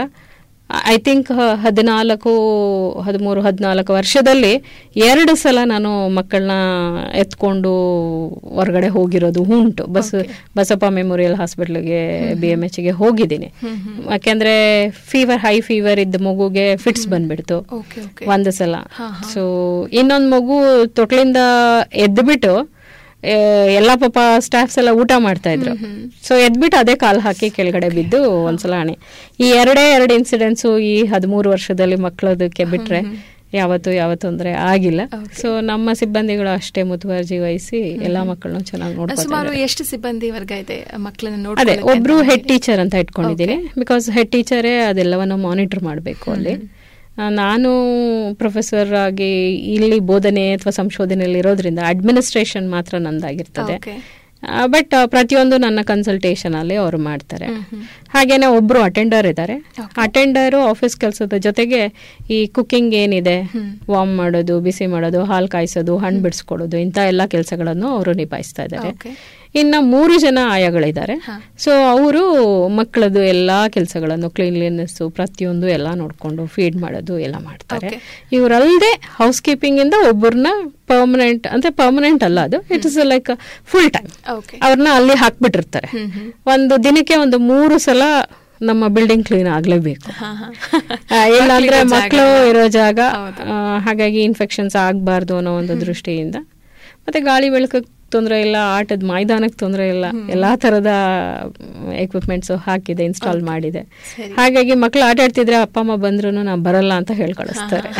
ಐ ಥಿಂಕ್ ಹದಿನಾಲ್ಕು ಹದಿಮೂರು ಹದಿನಾಲ್ಕು ವರ್ಷದಲ್ಲಿ ಎರಡು ಸಲ ನಾನು ಮಕ್ಕಳನ್ನ ಎತ್ಕೊಂಡು ಹೊರಗಡೆ ಹೋಗಿರೋದು ಉಂಟು ಬಸ್ ಬಸಪ್ಪ ಮೆಮೋರಿಯಲ್ ಹಾಸ್ಪಿಟ್ಲ್ಗೆ ಬಿ ಎಂ ಎಚ್ಗೆ ಹೋಗಿದ್ದೀನಿ ಯಾಕೆಂದ್ರೆ ಫೀವರ್ ಹೈ ಫೀವರ್ ಇದ್ದ ಮಗುಗೆ ಫಿಟ್ಸ್ ಬಂದ್ಬಿಡ್ತು ಓಕೆ ಓಕೆ ಒಂದು ಸಲ ಸೊ ಇನ್ನೊಂದು ಮಗು ತೊಟ್ಲಿಂದ ಎದ್ಬಿಟ್ಟು ಆ, ಎಲ್ಲಾ ಪಾಪ ಸ್ಟಾಫ್ಸ್ ಎಲ್ಲ ಊಟ ಮಾಡ್ತಾ ಇದ್ರು ಸೊ ಎದ್ಬಿಟ್ಟು ಅದೇ ಕಾಲ್ ಹಾಕಿ ಕೆಳಗಡೆ ಬಿದ್ದು ಒಂದ್ಸಲ ಹಣೆ ಈ ಎರಡೇ ಎರಡು ಇನ್ಸಿಡೆಂಟ್ಸು ಈ ಹದಿಮೂರು ವರ್ಷದಲ್ಲಿ ಮಕ್ಕಳದಕ್ಕೆ ಬಿಟ್ರೆ ಯಾವತ್ತು ಯಾವ ತೊಂದರೆ ಆಗಿಲ್ಲ ಸೊ ನಮ್ಮ ಸಿಬ್ಬಂದಿಗಳು ಅಷ್ಟೇ ಮುತುವರ್ಜಿ ವಹಿಸಿ ಎಲ್ಲಾ ಮಕ್ಕಳನ್ನು ಚೆನ್ನಾಗಿ ನೋಡ್ಕೊತಾರೆ ಸುಮಾರು ಎಷ್ಟು ಸಿಬ್ಬಂದಿ ವರ್ಗ ಇದೆ ಮಕ್ಕಳನ್ನ ಅದೇ ನೋಡ್ಕೊಳ್ಳೋಕೆ ಒಬ್ರು ಅಂತ ಹೆಡ್ ಟೀಚರ್ ಅಂತ ಇಟ್ಕೊಂಡಿದ್ದೀನಿ ಬಿಕಾಸ್ ಹೆಡ್ ಟೀಚರೇ ಅದೆಲ್ಲವನ್ನು ಮಾನಿಟರ್ ಮಾಡಬೇಕು ಅಲ್ಲಿ ಆ, ನಾನು ಪ್ರೊಫೆಸರ್ ಆಗಿ ಇಲ್ಲಿ ಬೋಧನೆ ಅಥವಾ ಸಂಶೋಧನೆಯಲ್ಲಿ ಇರೋದ್ರಿಂದ ಅಡ್ಮಿನಿಸ್ಟ್ರೇಷನ್ ಮಾತ್ರ ನಂದಾಗಿರ್ತದೆ Okay. ಬಟ್ ಪ್ರತಿಯೊಂದು ನನ್ನ ಕನ್ಸಲ್ಟೇಷನ್ ಅಲ್ಲಿ ಅವರು ಮಾಡ್ತಾರೆ ಹಾಗೇನೆ ಒಬ್ರು ಅಟೆಂಡರ್ ಇದ್ದಾರೆ ಅಟೆಂಡರ್ ಆಫೀಸ್ ಕೆಲಸದ ಜೊತೆಗೆ ಈ ಕುಕಿಂಗ್ ಏನಿದೆ ವಾರ್ಮ್ ಮಾಡೋದು ಬಿಸಿ ಮಾಡೋದು ಹಾಲು ಕಾಯಿಸೋದು ಹಣ್ಣು ಬಿಡಿಸ್ಕೊಡೋದು ಇಂಥ ಎಲ್ಲ ಕೆಲಸಗಳನ್ನು ಅವರು ನಿಭಾಯಿಸ್ತಾ ಇದ್ದಾರೆ Okay. ಇನ್ನ ಮೂರು ಜನ ಆಯಗಳಿದ್ದಾರೆ ಹಾ. ಸೊ ಅವರು ಮಕ್ಕಳದು ಎಲ್ಲಾ ಕೆಲಸಗಳನ್ನು ಕ್ಲೀನ್ಲಿನೆಸ್ ಪ್ರತಿಯೊಂದು ಎಲ್ಲ ನೋಡ್ಕೊಂಡು ಫೀಡ್ ಮಾಡೋದು ಎಲ್ಲ ಮಾಡ್ತಾರೆ Okay. ಇವರಲ್ಲದೆ ಹೌಸ್ ಕೀಪಿಂಗ್ ಇಂದ ಒಬ್ಬರನ್ನ ಪರ್ಮನೆಂಟ್ ಅಂದ್ರೆ ಪರ್ಮನೆಂಟ್ ಅಲ್ಲ ಅದು it is like full time okay ಅವ್ರನ್ನ ಅಲ್ಲಿ ಹಾಕ್ಬಿಟ್ಟಿರ್ತಾರೆ ಹ್ಮ್ ಹ್ಮ್ ಒಂದು ದಿನಕ್ಕೆ ಒಂದು ಮೂರು ಸಲ ನಮ್ಮ ಬಿಲ್ಡಿಂಗ್ ಕ್ಲೀನ್ ಆಗ್ಲೇಬೇಕು ಹಾ, ಹಾ. ಆ, ಇಲ್ಲಾಂದ್ರೆ ಮಕ್ಳಿರೋ ಮಕ್ಕಳು ಜಾಗ. ಇರೋ ಜಾಗ ಹೌದು. ಆ, ಹಾಗಾಗಿ ಇನ್ಫೆಕ್ಷನ್ಸ್ ಆಗಬಾರ್ದು ಅನ್ನೋ ಒಂದು ದೃಷ್ಟಿಯಿಂದ ಮತ್ತೆ ಗಾಳಿ ಬೆಳಕಕ್ಕೆ ತೊಂದರೆ ಇಲ್ಲ ಆಟದ ಮೈದಾನಕ್ಕೆ ತೊಂದರೆ ಇಲ್ಲ ಎಲ್ಲಾ ತರದ ಎಕ್ವಿಪ್ಮೆಂಟ್ಸ್ ಹಾಕಿದೆ ಇನ್ಸ್ಟಾಲ್ ಮಾಡಿದೆ ಸರಿ. ಹಾಗಾಗಿ ಮಕ್ಕಳು ಆಟ ಆಡ್ತಿದ್ರೆ ಅಪ್ಪ ಅಮ್ಮ ಬಂದ್ರು ನಾ ಬರಲ್ಲ ಅಂತ ಹೇಳಿ ಕಳಿಸ್ತಾರೆ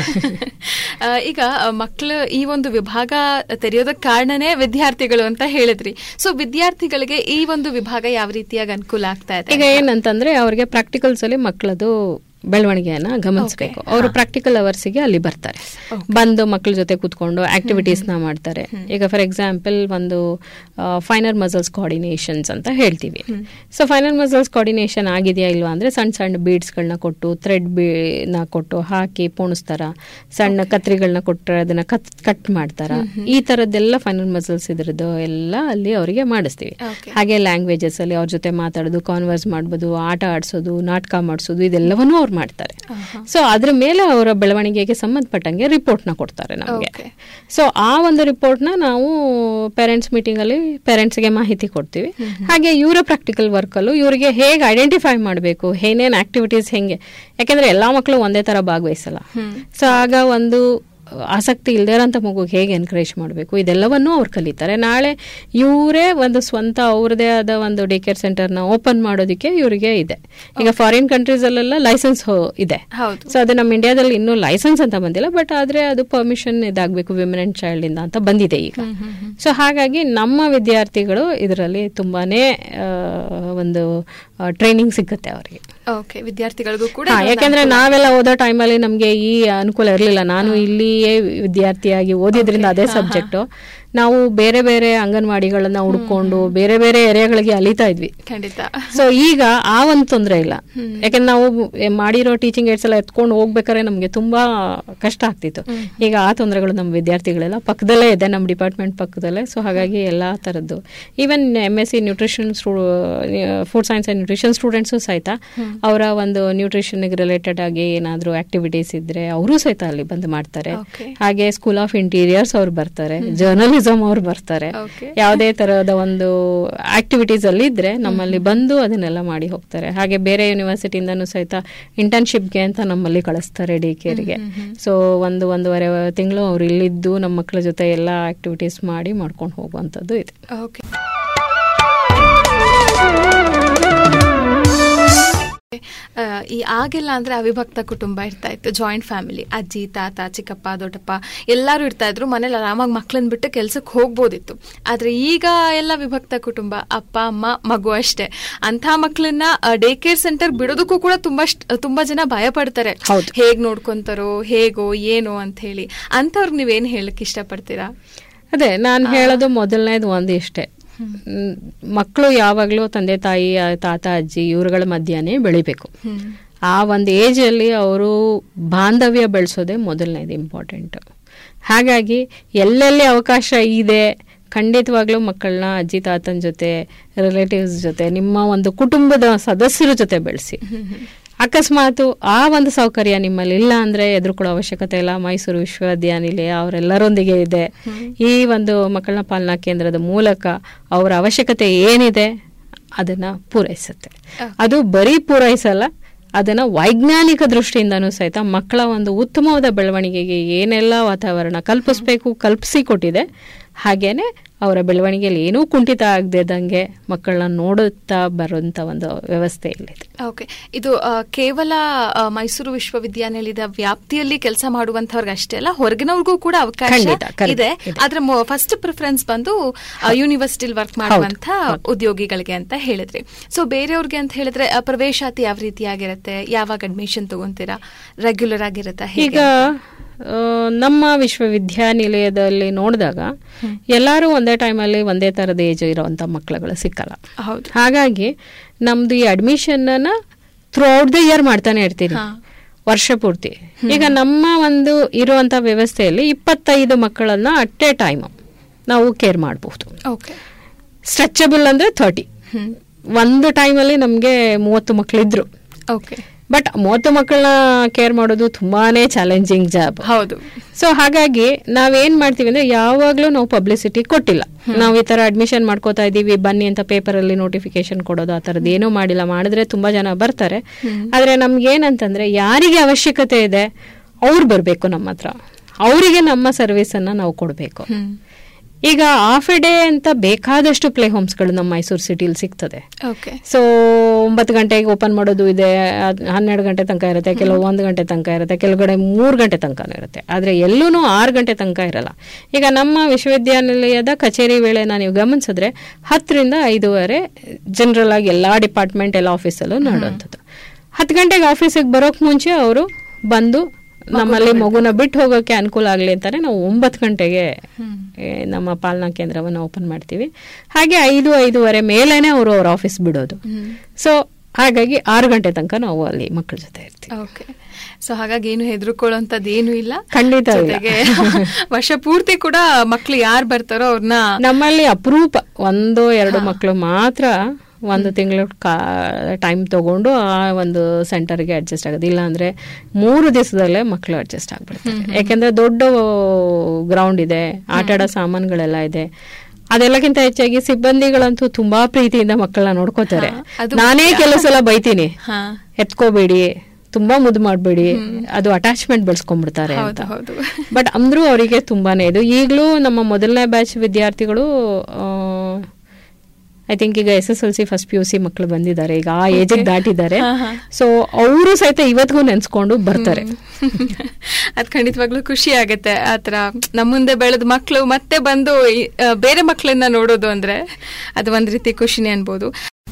ಆ, ಈಗ ಮಕ್ಕಳು ಈ ಒಂದು ವಿಭಾಗ ತೆರೆಯೋದಕ್ಕೆ ಕಾರಣನೇ ವಿದ್ಯಾರ್ಥಿಗಳು ಅಂತ ಹೇಳಿದ್ರಿ ಸೊ ವಿದ್ಯಾರ್ಥಿಗಳಿಗೆ ಈ ಒಂದು ವಿಭಾಗ ಯಾವ ರೀತಿಯಾಗಿ ಅನುಕೂಲ ಆಗ್ತಾ ಇದೆ ಈಗ ಏನಂತಂದ್ರೆ ಅವ್ರಿಗೆ ಪ್ರಾಕ್ಟಿಕಲ್ಸ್ ಅಲ್ಲಿ ಮಕ್ಕಳದು ಬೆಳವಣಿಗೆಯನ್ನ ಗಮನಿಸಬೇಕು ಅವರು ಪ್ರಾಕ್ಟಿಕಲ್ ಅವರ್ಸಿಗೆ ಅಲ್ಲಿ ಬರ್ತಾರೆ ಬಂದು ಮಕ್ಕಳ ಜೊತೆ ಕೂತ್ಕೊಂಡು ಆಕ್ಟಿವಿಟೀಸ್ ನ ಮಾಡ್ತಾರೆ ಈಗ ಫಾರ್ ಎಕ್ಸಾಂಪಲ್ ಒಂದು ಫೈನಲ್ ಮಸಲ್ಸ್ ಕೋಆರ್ಡಿನೇಷನ್ಸ್ ಅಂತ ಹೇಳ್ತೀವಿ ಸೊ ಫೈನಲ್ ಮಸಲ್ಸ್ ಕೋಆರ್ಡಿನೇಷನ್ ಆಗಿದೆಯಾ ಇಲ್ವಾ ಅಂದ್ರೆ ಸಣ್ಣ ಸಣ್ಣ ಬೀಡ್ಸ್ ಗಳನ್ನ ಕೊಟ್ಟು ಥ್ರೆಡ್ ನ ಕೊಟ್ಟು ಹಾಕಿ ಪೋಣಿಸ್ತಾರ ಸಣ್ಣ ಕತ್ರಿಗಳನ್ನ ಕೊಟ್ಟರೆ ಅದನ್ನ ಕತ್ ಕಟ್ ಮಾಡ್ತಾರ ಈ ತರದ್ದೆಲ್ಲ ಫೈನಲ್ ಮಸಲ್ಸ್ ಇದ್ರದ್ದು ಎಲ್ಲ ಅಲ್ಲಿ ಅವರಿಗೆ ಮಾಡಿಸ್ತೀವಿ Okay. ಹಾಗೆ ಲ್ಯಾಂಗ್ವೇಜಸ್ ಅಲ್ಲಿ ಅವ್ರ ಜೊತೆ ಮಾತಾಡೋದು ಕಾನ್ವರ್ಸ್ ಮಾಡ್ಬೋದು ಆಟ ಆಡ್ಸೋದು ನಾಟಕ ಮಾಡಿಸೋದು ಇದೆಲ್ಲವನ್ನೂ ಅವ್ರು ಮಾಡ್ತಾರೆ ಸೊ ಅದ್ರ ಮೇಲೆ ಅವರ ಬೆಳವಣಿಗೆಗೆ ಸಂಬಂಧಪಟ್ಟಂಗೆ ರಿಪೋರ್ಟ್ ನ ಕೊಡ್ತಾರೆ ನಮಗೆ Okay. ಸೊ ಆ ಒಂದು ರಿಪೋರ್ಟ್ ನ ನಾವು ಪೇರೆಂಟ್ಸ್ ಮೀಟಿಂಗ್ ಅಲ್ಲಿ ಪೇರೆಂಟ್ಸ್ ಗೆ ಮಾಹಿತಿ ಕೊಡ್ತೀವಿ ಹಾಗೆ ಇವರ ಪ್ರಾಕ್ಟಿಕಲ್ ವರ್ಕ್ ಅಲ್ಲೂ ಇವರಿಗೆ ಹೇಗೆ ಐಡೆಂಟಿಫೈ ಮಾಡಬೇಕು ಏನೇನ್ ಆಕ್ಟಿವಿಟೀಸ್ ಹೆಂಗೆ ಯಾಕೆಂದ್ರೆ ಎಲ್ಲಾ ಮಕ್ಕಳು ಒಂದೇ ತರ ಭಾಗವಹಿಸಲ್ಲ ಸೊ ಆಗ ಒಂದು ಆಸಕ್ತಿ ಇಲ್ಲದೇ ಇರೋಂಥ ಮಗುಗೆ ಹೇಗೆ ಎನ್ಕರೇಜ್ ಮಾಡಬೇಕು ಇದೆಲ್ಲವನ್ನೂ ಅವ್ರು ಕಲಿತಾರೆ ನಾಳೆ ಇವರೇ ಒಂದು ಸ್ವಂತ ಅವ್ರದೇ ಆದ ಒಂದು ಡೇ ಕೇರ್ ಸೆಂಟರ್ನ ಓಪನ್ ಮಾಡೋದಕ್ಕೆ ಇವರಿಗೆ ಇದೆ ಈಗ ಫಾರಿನ್ ಕಂಟ್ರೀಸಲ್ಲೆಲ್ಲ ಲೈಸೆನ್ಸ್ ಇದೆ ಹೌದು ಸೊ ಅದು ನಮ್ಮ ಇಂಡಿಯಾದಲ್ಲಿ ಇನ್ನೂ ಲೈಸೆನ್ಸ್ ಅಂತ ಬಂದಿಲ್ಲ ಬಟ್ ಆದ್ರೆ ಅದು ಪರ್ಮಿಷನ್ ಇದಾಗಬೇಕು ವಿಮೆನ್ ಅಂಡ್ ಚೈಲ್ಡ್ ಇಂದ ಅಂತ ಬಂದಿದೆ ಈಗ ಸೊ ಹಾಗಾಗಿ ನಮ್ಮ ವಿದ್ಯಾರ್ಥಿಗಳು ಇದರಲ್ಲಿ ತುಂಬಾನೇ ಆ, ಒಂದು ಟ್ರೈನಿಂಗ್ ಸಿಗುತ್ತೆ ಅವರಿಗೆ ಓಕೆ ವಿದ್ಯಾರ್ಥಿಗಳಿಗೂ ಕೂಡ ಹಾ, ಇದೊಂದು ಯಾಕಂದ್ರೆ ನಾವೆಲ್ಲ ಓದೋ ಟೈಮಲ್ಲಿ ನಮ್ಗೆ ಈ ಅನುಕೂಲ ಇರಲಿಲ್ಲ ನಾನು ಇಲ್ಲಿಯೇ ವಿದ್ಯಾರ್ಥಿಯಾಗಿ ಓದಿದ್ರಿಂದ ಅದೇ ಸಬ್ಜೆಕ್ಟ್ ನಾವು ಬೇರೆ ಬೇರೆ ಅಂಗನವಾಡಿಗಳನ್ನ ಹುಡ್ಕೊಂಡು ಬೇರೆ ಬೇರೆ ಏರಿಯಾಗಳಿಗೆ ಅಲಿತಾ ಇದ್ವಿ ಖಂಡಿತ ಸೊ ಈಗ ಆ ಒಂದು ತೊಂದರೆ ಇಲ್ಲ ಯಾಕಂದ್ರೆ ನಾವು ಮಾಡಿರೋ ಟೀಚಿಂಗ್ ಏಡ್ಸ್ ಎಲ್ಲ ಎತ್ಕೊಂಡು ಹೋಗ್ಬೇಕಾದ್ರೆ ನಮ್ಗೆ ತುಂಬಾ ಕಷ್ಟ ಆಗ್ತಿತ್ತು ಈಗ ಆ ತೊಂದರೆಗಳು ನಮ್ಮ ವಿದ್ಯಾರ್ಥಿಗಳೆಲ್ಲ ಪಕ್ಕದಲ್ಲೇ ಇದೆ ನಮ್ಮ ಡಿಪಾರ್ಟ್ಮೆಂಟ್ ಪಕ್ಕದಲ್ಲೇ ಸೊ ಹಾಗಾಗಿ ಎಲ್ಲಾ ತರದ್ದು even M S C nutrition food science and nutrition students ಸಹಿತ ಅವರ ಒಂದು ನ್ಯೂಟ್ರಿಷನ್ ರಿಲೇಟೆಡ್ ಆಗಿ ಏನಾದರೂ ಆಕ್ಟಿವಿಟೀಸ್ ಇದ್ರೆ ಅವರು ಸಹಿತ ಅಲ್ಲಿ ಬಂದು ಮಾಡ್ತಾರೆ Okay. ಹಾಗೆ ಸ್ಕೂಲ್ ಆಫ್ ಇಂಟೀರಿಯರ್ಸ್ ಅವ್ರು ಬರ್ತಾರೆ ಜರ್ನಲಿಸಮ್ ಅವ್ರು ಬರ್ತಾರೆ Okay. ಯಾವುದೇ ತರಹದ ಒಂದು ಆಕ್ಟಿವಿಟೀಸ್ ಅಲ್ಲಿ ಇದ್ರೆ ನಮ್ಮಲ್ಲಿ ಬಂದು ಅದನ್ನೆಲ್ಲ ಮಾಡಿ ಹೋಗ್ತಾರೆ ಹಾಗೆ ಬೇರೆ ಯೂನಿವರ್ಸಿಟಿಯಿಂದನೂ ಸಹಿತ ಇಂಟರ್ನ್ಶಿಪ್ಗೆ ಅಂತ ನಮ್ಮಲ್ಲಿ ಕಳಿಸ್ತಾರೆ ಡಿ ಕೇರ್ಗೆ ಸೊ ಒಂದು ಒಂದೂವರೆ ತಿಂಗಳು ಅವ್ರು ಇಲ್ಲಿದ್ದು ನಮ್ಮ ಮಕ್ಕಳ ಜೊತೆ ಎಲ್ಲ ಆಕ್ಟಿವಿಟೀಸ್ ಮಾಡಿ ಮಾಡ್ಕೊಂಡು ಹೋಗುವಂಥದ್ದು ಇದೆ ಓಕೆ ಆ, ಈ ಆಗೆಲ್ಲ ಅಂದ್ರೆ ಅವಿಭಕ್ತ ಕುಟುಂಬ ಇರ್ತಾ ಇತ್ತು ಜಾಯಿಂಟ್ ಫ್ಯಾಮಿಲಿ ಅಜ್ಜಿ ತಾತ ಚಿಕ್ಕಪ್ಪ ದೊಡ್ಡಪ್ಪ ಎಲ್ಲರೂ ಇರ್ತಾ ಇದ್ರು ಮನೇಲಿ ಆರಾಮಾಗಿ ಮಕ್ಳನ್ನ ಬಿಟ್ಟು ಕೆಲ್ಸಕ್ಕೆ ಹೋಗ್ಬೋದಿತ್ತು ಆದ್ರೆ ಈಗ ಎಲ್ಲ ವಿಭಕ್ತ ಕುಟುಂಬ ಅಪ್ಪ ಅಮ್ಮ ಮಗು ಅಷ್ಟೇ ಅಂತ ಮಕ್ಳನ್ನ ಡೇ ಕೇರ್ ಸೆಂಟರ್ ಬಿಡೋದಕ್ಕೂ ಕೂಡ ತುಂಬಾ ಸ್ಟ್- ತುಂಬಾ ಜನ ಭಯ ಪಡ್ತಾರೆ ಹೌದು. ಹೇಗ್ ನೋಡ್ಕೊಂತಾರೋ ಹೇಗೋ ಏನೋ ಅಂತ ಹೇಳಿ ಅಂತವ್ರಿಗೆ ನೀವೇನ್ ಹೇಳಕ್ ಇಷ್ಟಪಡ್ತೀರಾ ಅದೇ ನಾನು ಹೇಳೋದು ಮೊದಲನೇದು ಒಂದು ಇಷ್ಟೇ ಮಕ್ಕಳು ಯಾವಾಗಲೂ ತಂದೆ ತಾಯಿ ಆ, ತಾತ ಅಜ್ಜಿ ಇವ್ರುಗಳ ಮಧ್ಯಾಹ್ನ ಬೆಳಿಬೇಕು ಆ ಒಂದು ಏಜ್ ಅಲ್ಲಿ ಅವರು ಬಾಂಧವ್ಯ ಬೆಳೆಸೋದೇ ಮೊದಲನೇದು ಇಂಪಾರ್ಟೆಂಟ್ ಹಾಗಾಗಿ ಎಲ್ಲೆಲ್ಲಿ ಅವಕಾಶ ಇದೆ ಖಂಡಿತವಾಗ್ಲೂ ಮಕ್ಕಳನ್ನ ಅಜ್ಜಿ ತಾತನ ಜೊತೆ ರಿಲೇಟಿವ್ಸ್ ಜೊತೆ ನಿಮ್ಮ ಒಂದು ಕುಟುಂಬದ ಸದಸ್ಯರ ಜೊತೆ ಬೆಳೆಸಿ ಅಕಸ್ಮಾತ್ ಆ ಒಂದು ಸೌಕರ್ಯ ನಿಮ್ಮಲ್ಲಿ ಇಲ್ಲ ಅಂದ್ರೆ ಎದುರುಕೊಳ್ಳೋ ಅವಶ್ಯಕತೆ ಇಲ್ಲ ಮೈಸೂರು ವಿಶ್ವವಿದ್ಯಾನಿಲಯ ಅವರೆಲ್ಲರೊಂದಿಗೆ ಇದೆ ಈ ಒಂದು ಮಕ್ಕಳನ್ನ ಪಾಲನಾ ಕೇಂದ್ರದ ಮೂಲಕ ಅವರ ಅವಶ್ಯಕತೆ ಏನಿದೆ ಅದನ್ನ ಪೂರೈಸುತ್ತೆ ಅದು ಬರೀ ಪೂರೈಸಲ್ಲ ಅದನ್ನ ವೈಜ್ಞಾನಿಕ ದೃಷ್ಟಿಯಿಂದನೂ ಸಹಿತ ಮಕ್ಕಳ ಒಂದು ಉತ್ತಮವಾದ ಬೆಳವಣಿಗೆಗೆ ಏನೆಲ್ಲ ವಾತಾವರಣ ಕಲ್ಪಿಸ್ಬೇಕು ಕಲ್ಪಿಸಿ ಕೊಟ್ಟಿದೆ ಹಾಗೇನೆ ಅವರ ಬೆಳವಣಿಗೆಯಲ್ಲಿ ಏನೂ ಕುಂಠಿತ ಆಗದಿದ್ದಂಗೆ ಮಕ್ಕಳನ್ನ ನೋಡುತ್ತಾ ಬರುವಂತ ಒಂದು ವ್ಯವಸ್ಥೆ ಇಲ್ಲಿದೆ ಓಕೆ ಇದು ಆ, ಕೇವಲ ಆ, ಮೈಸೂರು ವಿಶ್ವವಿದ್ಯಾನಿಲಯದ ವ್ಯಾಪ್ತಿಯಲ್ಲಿ ಕೆಲಸ ಮಾಡುವಂತವ್ರಿಗೆ ಅಷ್ಟೇ ಅಲ್ಲ ಹೊರಗಿನವ್ರಿಗೂ ಕೂಡ ಅವಕಾಶ ಖಂಡಿತ, correct, ಇದೆ ಇದೆ. ಆದ್ರೆ ಫಸ್ಟ್ ಪ್ರಿಫರೆನ್ಸ್ ಬಂದು ಯೂನಿವರ್ಸಿಟಿಲಿ ವರ್ಕ್ ಮಾಡುವಂತ ಉದ್ಯೋಗಿಗಳಿಗೆ ಅಂತ ಹೇಳಿದ್ರಿ ಸೊ ಬೇರೆಯವ್ರಿಗೆ ಅಂತ ಹೇಳಿದ್ರೆ ಆ, ಪ್ರವೇಶಾತಿ ಯಾವ ರೀತಿಯಾಗಿರುತ್ತೆ ಯಾವಾಗ ಅಡ್ಮಿಷನ್ ತಗೊಂತೀರಾ ರೆಗ್ಯುಲರ್ ಆಗಿರುತ್ತಾ ಈಗ ಹೇಗೆ ಆ, ನಮ್ಮ ವಿಶ್ವವಿದ್ಯಾನಿಲಯದಲ್ಲಿ ನೋಡಿದಾಗ ಎಲ್ಲರೂ ಒಂದೇ ಟೈಮಲ್ಲಿ ಒಂದೇ ತರದ ಏಜ್ ಇರುವಂತ ಮಕ್ಕಳುಗಳು ಸಿಕ್ಕಲ್ಲ ಹೌದು ಹಾಗಾಗಿ ನಮ್ದು ಈ admission throughout the year ಮಾಡ್ತಾನೆ ಇರ್ತೀನಿ ಹಾ. ವರ್ಷ ಪೂರ್ತಿ ಈಗ ನಮ್ಮ ಒಂದು ಇರುವಂತ ವ್ಯವಸ್ಥೆಯಲ್ಲಿ ಇಪ್ಪತ್ತೈದು ಮಕ್ಕಳನ್ನ ಅಟ್ ಎ ಟೈಮ್ ನಾವು ಕೇರ್ ಮಾಡಬಹುದು ಓಕೆ ಸ್ಟ್ರೆಚಬಲ್ ಅಂದ್ರೆ ಥರ್ಟಿ ಹ್ಮ್ ಒಂದು ಟೈಮಲ್ಲಿ ನಮಗೆ ಮೂವತ್ತು ಮಕ್ಕಳಿದ್ರು ಓಕೆ ಬಟ್ ಮೂವತ್ತು ಮಕ್ಕಳನ್ನ ಕೇರ್ ಮಾಡೋದು ತುಂಬಾನೇ ಚಾಲೆಂಜಿಂಗ್ ಜಾಬ್ ಹೌದು ಸೊ ಹಾಗಾಗಿ ನಾವೇನ್ ಮಾಡ್ತೀವಿ ಅಂದ್ರೆ ಯಾವಾಗ್ಲೂ ನಾವು ಪಬ್ಲಿಸಿಟಿ ಕೊಟ್ಟಿಲ್ಲ ನಾವು ಈ ತರ ಅಡ್ಮಿಷನ್ ಮಾಡ್ಕೋತಾ ಇದೀವಿ ಬನ್ನಿ ಅಂತ ಪೇಪರ್ ಅಲ್ಲಿ ನೋಟಿಫಿಕೇಶನ್ ಕೊಡೋದು ಆ ತರದ್ ಏನೂ ಮಾಡಿಲ್ಲ ಮಾಡಿದ್ರೆ ತುಂಬಾ ಜನ ಬರ್ತಾರೆ ಆದ್ರೆ ನಮ್ಗೆ ಏನಂತಂದ್ರೆ ಯಾರಿಗೆ ಅವಶ್ಯಕತೆ ಇದೆ ಅವ್ರು ಬರ್ಬೇಕು ನಮ್ಮ ಹತ್ರ ಅವರಿಗೆ ನಮ್ಮ ಸರ್ವಿಸ್ ಅನ್ನ ನಾವು ಕೊಡಬೇಕು ಹ್ಮ್ ಈಗ ಹಾಫ್ ಎ ಡೇ ಅಂತ ಬೇಕಾದಷ್ಟು ಪ್ಲೇ ಹೋಮ್ಸ್ಗಳು ನಮ್ಮ ಮೈಸೂರು ಸಿಟಿಲಿ ಸಿಗ್ತದೆ ಓಕೆ ಸೊ ಒಂಬತ್ತು ಗಂಟೆಗೆ ಓಪನ್ ಮಾಡೋದು ಇದೆ ಅದ್ ಹನ್ನೆರಡು ಗಂಟೆ ತನಕ ಇರುತ್ತೆ ಕೆಲವು ಒಂದು ಗಂಟೆ ತನಕ ಇರುತ್ತೆ ಕೆಲವು ಕಡೆ ಮೂರು ಗಂಟೆ ತನಕನೂ ಇರುತ್ತೆ ಆದರೆ ಎಲ್ಲೂ ಆರು ಗಂಟೆ ತನಕ ಇರಲ್ಲ ಈಗ ನಮ್ಮ ವಿಶ್ವವಿದ್ಯಾನಿಲಯದ ಕಚೇರಿ ವೇಳೆನ ನೀವು ಗಮನಿಸಿದ್ರೆ ಹತ್ತರಿಂದ ಐದೂವರೆ ಜನರಲ್ ಆಗಿ ಎಲ್ಲ ಡಿಪಾರ್ಟ್ಮೆಂಟ್ ಎಲ್ಲ ಆಫೀಸಲ್ಲೂ ನೋಡುವಂಥದ್ದು ಹತ್ತು ಗಂಟೆಗೆ ಆಫೀಸಿಗೆ ಬರೋಕ್ ಮುಂಚೆ ಅವರು ಬಂದು ನಮ್ಮಲ್ಲಿ ಮಗುನ ಬಿಟ್ಟು ಹೋಗೋಕೆ ಅನುಕೂಲ ಆಗಲಿ ಅಂತಾನೆ ನಾವು ಒಂಬತ್ತು ಗಂಟೆಗೆ ಏ, ನಮ್ಮ ಪಾಲನಾ ಕೇಂದ್ರವನ್ನು ಓಪನ್ ಮಾಡ್ತೀವಿ ಹಾಗೆ ಐದು ಐದೂವರೆ ಮೇಲೇನೆ ಅವರು ಅವ್ರ ಆಫೀಸ್ ಬಿಡೋದು ಸೊ ಹಾಗಾಗಿ ಆರು ಗಂಟೆ ತನಕ ನಾವು ಅಲ್ಲಿ ಮಕ್ಕಳ ಜೊತೆ ಇರ್ತೀವಿ ಓಕೆ ಸೊ ಹಾಗಾಗಿ ಏನು ಹೆದರ್ಕೊಳ್ಳೋಂಥದ್ದು ಏನು ಇಲ್ಲ ಖಂಡಿತ ಇಲ್ಲ. ಜೊತೆಗೆ ವರ್ಷ ಪೂರ್ತಿ ಕೂಡ ಮಕ್ಳು ಯಾರು ಬರ್ತಾರೋ ಅವ್ರನ್ನ ನಮ್ಮಲ್ಲಿ ಅಪರೂಪ ಒಂದು ಎರಡು ಮಕ್ಕಳು ಮಾತ್ರ ಒಂದು ತಿಂಗಳು ಟೈಮ್ ತಗೊಂಡು ಆ ಒಂದು ಸೆಂಟರ್ಗೆ ಅಡ್ಜಸ್ಟ್ ಆಗೋದು ಇಲ್ಲ ಅಂದ್ರೆ ಮೂರು ದಿವಸದಲ್ಲೇ ಮಕ್ಕಳು ಅಡ್ಜಸ್ಟ್ ಆಗ್ಬಿಡ್ತಾರೆ ಯಾಕೆಂದ್ರೆ ದೊಡ್ಡ ಗ್ರೌಂಡ್ ಇದೆ ಆಟ ಆಡೋ ಸಾಮಾನುಗಳೆಲ್ಲ ಇದೆ ಅದೆಲ್ಲಕ್ಕಿಂತ ಹೆಚ್ಚಾಗಿ ಸಿಬ್ಬಂದಿಗಳಂತೂ ತುಂಬಾ ಪ್ರೀತಿಯಿಂದ ಮಕ್ಕಳನ್ನ ನೋಡ್ಕೋತಾರೆ ಹಾ, ಅದು ನಾನೇ ಕೆಲವು ಸಲ ಬೈತೀನಿ ಹಾ ಎತ್ಕೋಬೇಡಿ ತುಂಬಾ ಮುದ್ದು ಮಾಡಬೇಡಿ ಅದು ಅಟ್ಯಾಚ್ಮೆಂಟ್ ಬೆಳೆಸ್ಕೊಂಡ್ಬಿಡ್ತಾರೆ ಅಂತ ಹೌದು ಹೌದು ಬಟ್ ಅಂದ್ರೂ ಅವರಿಗೆ ತುಂಬಾನೇ ಇದು ಈಗಲೂ ನಮ್ಮ ಮೊದಲನೇ ಬ್ಯಾಚ್ ವಿದ್ಯಾರ್ಥಿಗಳು ಐ ಥಿಂಕ್ ಈಗ S S L C first P U C ಮಕ್ಕಳು ಬಂದಿದ್ದಾರೆ ಈಗ ಆ ಏಜಿಗೆ ದಾಟಿದ್ದಾರೆ ಹಾ, ಹಾ. ಸೊ ಅವರು ಸಹಿತ ಇವತ್ತಿಗೂ ನೆನ್ಸ್ಕೊಂಡು ಬರ್ತಾರೆ ಅದ್ ಖಂಡಿತವಾಗ್ಲೂ ಖುಷಿ ಆಗತ್ತೆ ಆತರ ನಮ್ಮ ಮುಂದೆ ಬೆಳೆದ ಮಕ್ಕಳು ಮತ್ತೆ ಬಂದು ಈ- ಆ, ಬೇರೆ ಮಕ್ಕಳನ್ನ ನೋಡೋದು ಅಂದ್ರೆ ಅದು ಒಂದ್ ರೀತಿ ಖುಷಿನೇ ಅನ್ಬೋದು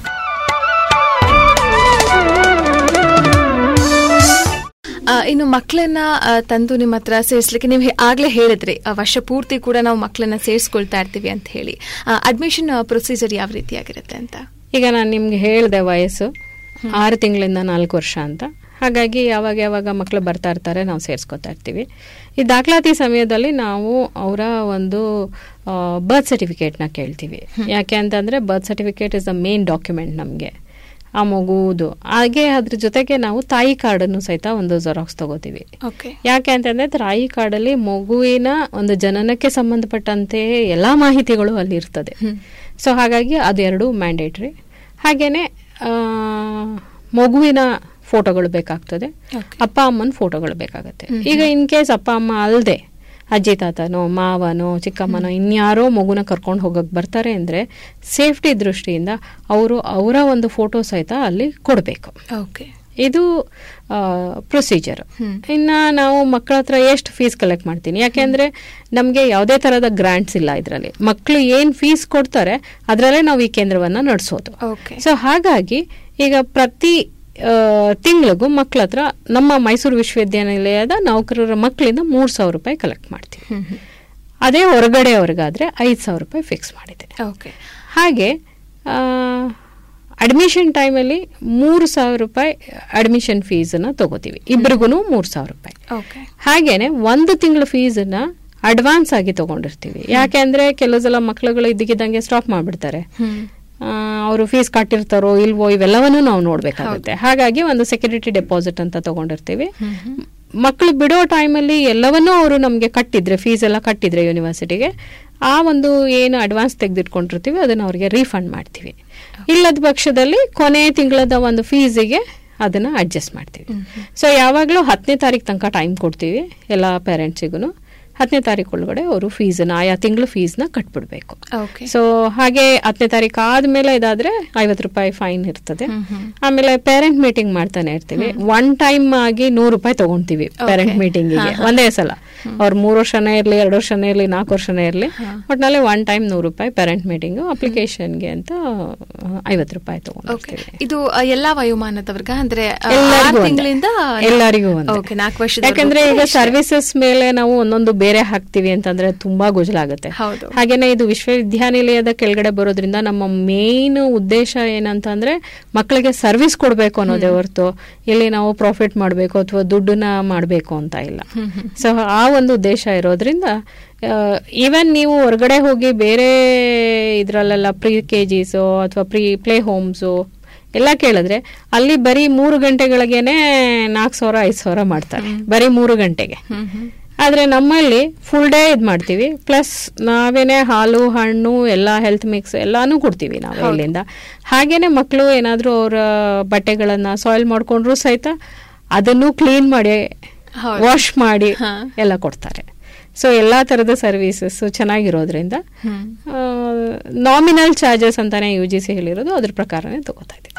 ಆ, ಇನ್ನು ಮಕ್ಕಳನ್ನ ಆ, ತಂದು ನಿಮ್ಮ ಹತ್ರ ಸೇರಿಸ್ಲಿಕ್ಕೆ ನೀವು ಹೇ- ಆಗ್ಲೇ ಹೇಳಿದ್ರಿ ಆ, ವರ್ಷ ಪೂರ್ತಿ ಕೂಡ ನಾವು ಮಕ್ಕಳನ್ನ ಸೇರಿಸ್ಕೊಳ್ತಾ ಇರ್ತೀವಿ ಅಂತ ಹೇಳಿ ಅಡ್ಮಿಷನ್ ಪ್ರೊಸೀಜರ್ ಯಾವ ರೀತಿಯಾಗಿರುತ್ತೆ ಅಂತ ಈಗ ನಾನು ನಿಮ್ಗೆ ಹೇಳಿದೆ ವಯಸ್ಸು ಆರು ತಿಂಗಳಿಂದ ನಾಲ್ಕು ವರ್ಷ ಅಂತ ಹಾಗಾಗಿ ಯಾವಾಗ ಯಾವಾಗ ಮಕ್ಕಳು ಬರ್ತಾ ಇರ್ತಾರೆ ನಾವು ಸೇರಿಸ್ಕೊತಾ ಇರ್ತೀವಿ ಈ ದಾಖಲಾತಿ ಸಮಯದಲ್ಲಿ ನಾವು ಅವರ ಒಂದು ಬರ್ತ್ ಸರ್ಟಿಫಿಕೇಟ್ನ ಕೇಳ್ತೀವಿ ಯಾಕೆ ಅಂತಂದ್ರೆ birth certificate is the main document ನಮಗೆ ಆ ಮಗುವುದು ಹಾಗೆ ಅದ್ರ ಜೊತೆಗೆ ನಾವು ತಾಯಿ ಕಾರ್ಡನ್ನು ಸಹಿತ ಒಂದು ಜೆರಾಕ್ಸ್ ತಗೋತೀವಿ ಓಕೆ ಯಾಕೆ ಅಂತಂದ್ರೆ ತಾಯಿ ಕಾರ್ಡಲ್ಲಿ ಮಗುವಿನ ಒಂದು ಜನನಕ್ಕೆ ಸಂಬಂಧಪಟ್ಟಂತೆ ಎಲ್ಲಾ ಮಾಹಿತಿಗಳು ಅಲ್ಲಿ ಇರ್ತದೆ ಸೊ ಹಾಗಾಗಿ ಅದೆರಡು ಮ್ಯಾಂಡೇಟ್ರಿ ಹಾಗೇನೆ ಆ, ಮಗುವಿನ ಫೋಟೋಗಳು ಬೇಕಾಗ್ತದೆ Okay. ಅಪ್ಪ ಅಮ್ಮನ ಫೋಟೋಗಳು ಬೇಕಾಗತ್ತೆ ಈಗ ಇನ್ ಕೇಸ್ ಅಪ್ಪ ಅಮ್ಮ ಅಲ್ಲದೆ ಅಜ್ಜಿ ತಾತನೋ ಮಾವನೋ ಚಿಕ್ಕಮ್ಮನೋ ಇನ್ಯಾರೋ ಮಗುನ ಕರ್ಕೊಂಡು ಹೋಗಕ್ ಬರ್ತಾರೆ ಅಂದ್ರೆ ಸೇಫ್ಟಿ ದೃಷ್ಟಿಯಿಂದ ಅವರು ಅವರ ಒಂದು ಫೋಟೋ ಸಹಿತ ಅಲ್ಲಿ ಕೊಡಬೇಕು ಓಕೆ ಇದು ಪ್ರೊಸೀಜರ್ ಇನ್ನ ನಾವು ಮಕ್ಕಳ ಹತ್ರ ಎಷ್ಟು ಫೀಸ್ ಕಲೆಕ್ಟ್ ಮಾಡ್ತೀನಿ ಯಾಕೆಂದ್ರೆ ನಮಗೆ ಯಾವುದೇ ತರಹದ ಗ್ರಾಂಟ್ಸ್ ಇಲ್ಲ ಇದರಲ್ಲಿ ಮಕ್ಕಳು ಏನ್ ಫೀಸ್ ಕೊಡ್ತಾರೆ ಅದರಲ್ಲೇ ನಾವು ಈ ಕೇಂದ್ರವನ್ನ ನಡೆಸೋದು ಓಕೆ ಸೊ ಹಾಗಾಗಿ ಈಗ ಪ್ರತಿ ತಿಂಗಳಿಗೂ ಮಕ್ಕಳ ಹತ್ರ ನಮ್ಮ ಮೈಸೂರು ವಿಶ್ವವಿದ್ಯಾನಿಲಯದ ನೌಕರರ ಮಕ್ಕಳಿಂದ ಮೂರ್ ಸಾವಿರ ರೂಪಾಯಿ ಕಲೆಕ್ಟ್ ಮಾಡ್ತೀವಿ ಅದೇ ಹೊರಗಡೆ ಅವ್ರಿಗಾದ್ರೆ ಐದು ಸಾವಿರ ರೂಪಾಯಿ ಫಿಕ್ಸ್ ಮಾಡಿದ್ದೀನಿ ಓಕೆ ಹಾಗೆ ಅಡ್ಮಿಷನ್ ಟೈಮಲ್ಲಿ ಮೂರು ಸಾವಿರ ರೂಪಾಯಿ ಅಡ್ಮಿಷನ್ ಫೀಸನ್ನ ತಗೋತೀವಿ ಇಬ್ರಿಗೂ ಮೂರು ಸಾವಿರ ರೂಪಾಯಿ ಓಕೆ ಹಾಗೇನೆ ಒಂದು ತಿಂಗಳ ಫೀಸನ್ನ ಅಡ್ವಾನ್ಸ್ ಆಗಿ ತಗೊಂಡಿರ್ತೀವಿ ಯಾಕೆ ಅಂದ್ರೆ ಕೆಲವು ಸಲ ಮಕ್ಳುಗಳು ಇದ್ದಕ್ಕಿದ್ದಂಗೆ ಸ್ಟಾಪ್ ಮಾಡ್ಬಿಡ್ತಾರೆ ಹ್ಮ್ ಅವರು ಫೀಸ್ ಕಟ್ಟಿರ್ತಾರೋ ಇಲ್ವೋ ಇವೆಲ್ಲವನ್ನೂ ನಾವು ನೋಡ್ಬೇಕಾಗುತ್ತೆ ಹಾಗಾಗಿ ಒಂದು ಸೆಕ್ಯೂರಿಟಿ ಡೆಪಾಸಿಟ್ ಅಂತ ತಗೊಂಡಿರ್ತೀವಿ ಮಕ್ಕಳು ಬಿಡೋ ಟೈಮಲ್ಲಿ ಎಲ್ಲವನ್ನೂ ಅವರು ನಮಗೆ ಕಟ್ಟಿದ್ರೆ ಫೀಸ್ ಎಲ್ಲ ಕಟ್ಟಿದ್ರೆ ಯೂನಿವರ್ಸಿಟಿಗೆ ಆ ಒಂದು ಏನು ಅಡ್ವಾನ್ಸ್ ತೆಗೆದಿಟ್ಕೊಂಡಿರ್ತೀವಿ ಅದನ್ನ ಅವ್ರಿಗೆ ರೀಫಂಡ್ ಮಾಡ್ತೀವಿ ಇಲ್ಲದ ಪಕ್ಷದಲ್ಲಿ ಕೊನೆ ತಿಂಗಳದ ಒಂದು ಫೀಸಿಗೆ ಅದನ್ನ ಅಡ್ಜಸ್ಟ್ ಮಾಡ್ತೀವಿ ಸೊ ಯಾವಾಗಲೂ ಹತ್ತನೇ ತಾರೀಕು ತನಕ ಟೈಮ್ ಕೊಡ್ತೀವಿ ಎಲ್ಲ ಪೇರೆಂಟ್ಸಿಗೂ ಹತ್ತನೇ ತಾರೀಕು ಒಳಗಡೆ ಅವರು ಫೀಸನ್ನ ಆಯಾ ತಿಂಗಳು ಫೀಸ್ನ ಕಟ್ಬಿಡ್ಬೇಕು ಓಕೆ ಸೊ ಹಾಗೆ ಹತ್ತನೇ ತಾರೀಕು ಆದ್ಮೇಲೆ ಇದಾದ್ರೆ ಐವತ್ತು ರೂಪಾಯಿ ಫೈನ್ ಇರ್ತದೆ ಆಮೇಲೆ ಪೇರೆಂಟ್ ಮೀಟಿಂಗ್ ಮಾಡ್ತಾನೆ ಇರ್ತೀವಿ ಒನ್ ಟೈಮ್ ಆಗಿ ನೂರು ರೂಪಾಯಿ ತಗೊಂತೀವಿ ಪೇರೆಂಟ್ ಮೀಟಿಂಗಿಗೆ ಒಂದೇ ಸಲ ಅವ್ರು ಮೂರು ವರ್ಷನೇ ಇರ್ಲಿ ಎರಡು ವರ್ಷನೇ ಇರ್ಲಿ ನಾಲ್ಕು ವರ್ಷನೇ ಇರ್ಲಿ ಒಟ್ನಲ್ಲಿ ಒನ್ ಟೈಮ್ ನೂರು ರೂಪಾಯಿ ಪೇರೆಂಟ್ ಮೀಟಿಂಗ್ ಅಪ್ಲಿಕೇಶನ್ಗೆ ಅಂತ ಐವತ್ತು ರೂಪಾಯಿ ಓಕೆ ತಗೊಂಡಿರ್ತೀವಿ ಇದು ಆ, ಎಲ್ಲಾ ವಯೋಮಾನದವರ್ಗ ಅಂದ್ರೆ ಆ, ಎಲ್ಲರಿಗೂ ಆರು ಒಂದೇ. ತಿಂಗಳಿಂದ ಎಲ್ಲರಿಗೂ ಒಂದೇ. ಓಕೆ ನಾಲ್ಕು ವರ್ಷದ ಯಾಕಂದ್ರೆ ಈಗ ಸರ್ವಿಸಸ್ ಮೇಲೆ ನಾವು ಒಂದೊಂದು ಬೇರೆ ಹಾಕ್ತಿವಿ ಅಂತಂದ್ರೆ ತುಂಬಾ ಗುಜಲಾಗುತ್ತೆ ಹೌದು ಹಾಗೇನೆ ಇದು ವಿಶ್ವವಿದ್ಯಾನಿಲಯದ ಕೆಳಗಡೆ ಬರೋದ್ರಿಂದ ನಮ್ಮ ಮೇನ್ ಉದ್ದೇಶ ಏನಂತಂದ್ರೆ ಮಕ್ಕಳಿಗೆ ಸರ್ವಿಸ್ ಕೊಡಬೇಕು ಅನ್ನೋದೇ ಹೊರತು ಇಲ್ಲಿ ನಾವು ಪ್ರಾಫಿಟ್ ಮಾಡಬೇಕು ಅಥವಾ ದುಡ್ಡನ್ನ ಮಾಡಬೇಕು ಅಂತ ಇಲ್ಲ ಸೊ ಆ ಒಂದು ಉದ್ದೇಶ ಇರೋದ್ರಿಂದ ಈವನ್ ನೀವು ಹೊರಗಡೆ ಹೋಗಿ ಬೇರೆ ಇದ್ರಲ್ಲೆಲ್ಲ ಪ್ರೀ ಕೆ ಜಿಸು ಅಥವಾ ಪ್ರೀ ಪ್ಲೇ ಹೋಮ್ಸು ಎಲ್ಲ ಕೇಳಿದ್ರೆ ಅಲ್ಲಿ ಬರೀ ಮೂರು ಗಂಟೆಗಳಿಗೇನೆ ನಾಲ್ಕು ಸಾವಿರ ಐದು ಸಾವಿರ ಮಾಡ್ತಾರೆ ಬರೀ ಮೂರು ಗಂಟೆಗೆ ಆದ್ರೆ ನಮ್ಮಲ್ಲಿ ಫುಲ್ ಡೇ ಇದು ಮಾಡ್ತೀವಿ ಪ್ಲಸ್ ನಾವೇನೆ ಹಾಲು ಹಣ್ಣು ಎಲ್ಲ ಹೆಲ್ತ್ ಮಿಕ್ಸ್ ಎಲ್ಲಾನು ಕೊಡ್ತೀವಿ ನಾವು ಇಲ್ಲಿಂದ ಹಾಗೇನೆ ಮಕ್ಕಳು ಏನಾದ್ರೂ ಅವರ ಬಟ್ಟೆಗಳನ್ನ ಸಾಯಿಲ್ ಮಾಡ್ಕೊಂಡ್ರು ಸಹಿತ ಅದನ್ನು ಕ್ಲೀನ್ ಮಾಡಿ ಹೌದು. ವಾಶ್ ಮಾಡಿ ಹಾ. ಎಲ್ಲ ಕೊಡ್ತಾರೆ ಸೊ ಎಲ್ಲಾ ತರದ ಸರ್ವಿಸಸ್ ಚೆನ್ನಾಗಿರೋದ್ರಿಂದ ಹ್ಮ್. ನಾಮಿನಲ್ ಚಾರ್ಜಸ್ ಅಂತಾನೆ ಯು ಜಿ ಸಿ ಹೇಳಿರೋದು ಅದ್ರ ಪ್ರಕಾರನೇ ತಗೋತಾ ಇದ್ದೀವಿ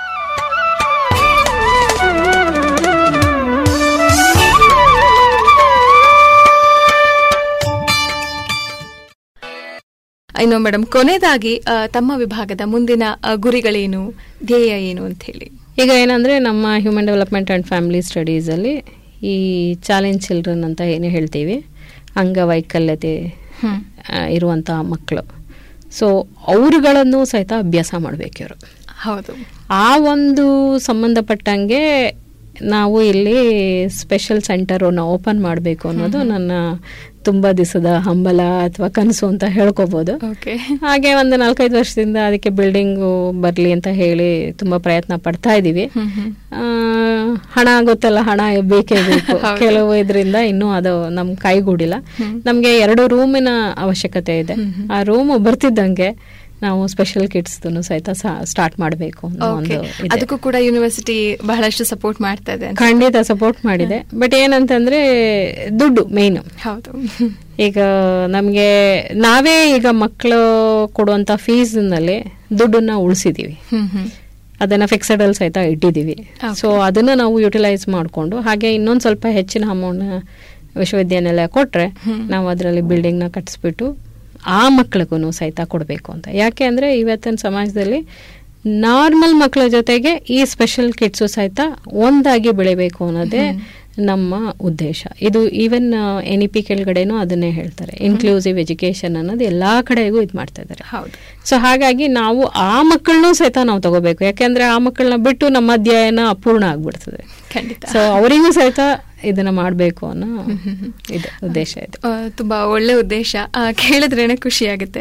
ಇನ್ನು ಮೇಡಮ್ ಕೊನೆಯದಾಗಿ ಆ, ತಮ್ಮ ವಿಭಾಗದ ಮುಂದಿನ ಆ, ಗುರಿಗಳೇನು ಧ್ಯೇಯ ಏನು ಅಂತ ಹೇಳಿ ಈಗ ಏನಂದ್ರೆ ನಮ್ಮ human development and family studies ಅಲ್ಲಿ ಈ ಚಾಲೆಂಜ್ ಚಿಲ್ಡ್ರನ್ ಅಂತ ಏನು ಹೇಳ್ತೀವಿ ಅಂಗವೈಕಲ್ಯತೆ ಹ್ಮ್. ಆ, ಇರುವಂತಹ ಮಕ್ಕಳು ಸೊ ಅವರುಗಳನ್ನು ಸಹಿತ ಅಭ್ಯಾಸ ಮಾಡಬೇಕು ಇವರು ಹೌದು ಆ ಒಂದು ಸಂಬಂಧಪಟ್ಟಂಗೆ ನಾವು ಇಲ್ಲಿ ಸ್ಪೆಷಲ್ ಸೆಂಟರನ್ನು ಓಪನ್ ಮಾಡಬೇಕು ಅನ್ನೋದು ನನ್ನ ತುಂಬಾ ದಿವಸದ ಹಂಬಲ ಅಥವಾ ಕನಸು ಅಂತ ಹೇಳ್ಕೋಬಹುದು ಓಕೆ ಹಾಗೆ ಒಂದು ನಾಲ್ಕೈದು ವರ್ಷದಿಂದ ಅದಕ್ಕೆ ಬಿಲ್ಡಿಂಗು ಬರಲಿ ಅಂತ ಹೇಳಿ ತುಂಬಾ ಪ್ರಯತ್ನ ಪಡ್ತಾ ಇದೀವಿ ಆ, ಹಣ ಗೊತ್ತಲ್ಲ ಹಣ ಬೇಕೇ ಬೇಕು ಹೌದು. ಕೆಲವು ಇದರಿಂದ ಇನ್ನೂ ಅದು ನಮ್ ಕೈಗೂಡಿಲ್ಲ ನಮ್ಗೆ ಎರಡು ರೂಮಿನ ಅವಶ್ಯಕತೆ ಇದೆ ಆ ರೂಮ್ ಬರ್ತಿದ್ದಂಗೆ ನಾವು ಸ್ಪೆಷಲ್ ಕಿಟ್ಸ್ ಸಹಿತ ಸ್ಟಾರ್ಟ್ ಮಾಡಬೇಕು ಅನ್ನೋ ಓಕೆ ಒಂದು ಇದೆ. ಅದಕ್ಕೂ ಕೂಡ ಯೂನಿವರ್ಸಿಟಿ ಬಹಳಷ್ಟು ಸಪೋರ್ಟ್ ಮಾಡ್ತಾ ಇದೆ ಅಂತ. ಖಂಡಿತ ಸಪೋರ್ಟ್ ಮಾಡಿದೆ ಬಟ್ ಏನಂತಂದ್ರೆ ದುಡ್ಡು ಮೇನ್ ಹೌದು ಈಗ ನಮ್ಗೆ ನಾವೇ ಈಗ ಮಕ್ಕಳು ಕೊಡುವಂತ ಫೀಸ್ ನಲ್ಲಿ ದುಡ್ಡನ್ನ ಉಳಿಸಿದೀವಿ ಹ್ಮ್ ಹ್ಮ್ ಅದನ್ನ ಫಿಕ್ಸಡ್ ಅಲ್ಲಿ ಸಹಿತ ಇಟ್ಟಿದೀವಿ Okay. ಸೊ ಅದನ್ನ ನಾವು ಯುಟಿಲೈಸ್ ಮಾಡಿಕೊಂಡು ಹಾಗೆ ಇನ್ನೊಂದು ಸ್ವಲ್ಪ ಹೆಚ್ಚಿನ ಅಮೌಂಟ್ ವಿಶ್ವವಿದ್ಯಾನಿಲಯ ಕೊಟ್ರೆ ನಾವು ಅದರಲ್ಲಿ ಬಿಲ್ಡಿಂಗ್ ನ ಕಟ್ಟಿಸ್ಬಿಟ್ಟು ಆ ಮಕ್ಕಳಿಗೂ ಸಹಿತ ಕೊಡಬೇಕು ಅಂತ ಯಾಕೆ ಅಂದ್ರೆ ಇವತ್ತಿನ ಸಮಾಜದಲ್ಲಿ ನಾರ್ಮಲ್ ಮಕ್ಕಳ ಜೊತೆಗೆ ಈ ಸ್ಪೆಷಲ್ ಕಿಟ್ಸು ಸಹಿತ ಒಂದಾಗಿ ಬೆಳಿಬೇಕು ಅನ್ನೋದೇ ನಮ್ಮ ಉದ್ದೇಶ ಇದು ಈವನ್ ಎನ್ ಇ ಪಿ ಕೆಳಗಡೆನೂ ಅದನ್ನೇ ಹೇಳ್ತಾರೆ ಇನ್ಕ್ಲೂಸಿವ್ ಎಜುಕೇಶನ್ ಅನ್ನೋದು ಎಲ್ಲಾ ಕಡೆಗೂ ಇದು ಮಾಡ್ತಾ ಇದ್ದಾರೆ ಹೌದು ಸೊ ಹಾಗಾಗಿ ನಾವು ಆ ಮಕ್ಕಳನ್ನೂ ಸಹಿತ ನಾವು ತಗೋಬೇಕು ಯಾಕೆಂದ್ರೆ ಆ ಮಕ್ಕಳನ್ನ ಬಿಟ್ಟು ನಮ್ಮ ಅಧ್ಯಯನ ಅಪೂರ್ಣ ಆಗ್ಬಿಡ್ತದೆ ಖಂಡಿತ ಸೊ ಅವರಿಗೂ ಸಹಿತ ಇದನ್ನ ಮಾಡಬೇಕು ಅನ್ನೋ ಇದು ಉದ್ದೇಶ ಇದೆ ಆ, ತುಂಬಾ ಒಳ್ಳೆ ಉದ್ದೇಶ ಆ, ಕೇಳಿದ್ರೇನೆ ಖುಷಿ ಆಗುತ್ತೆ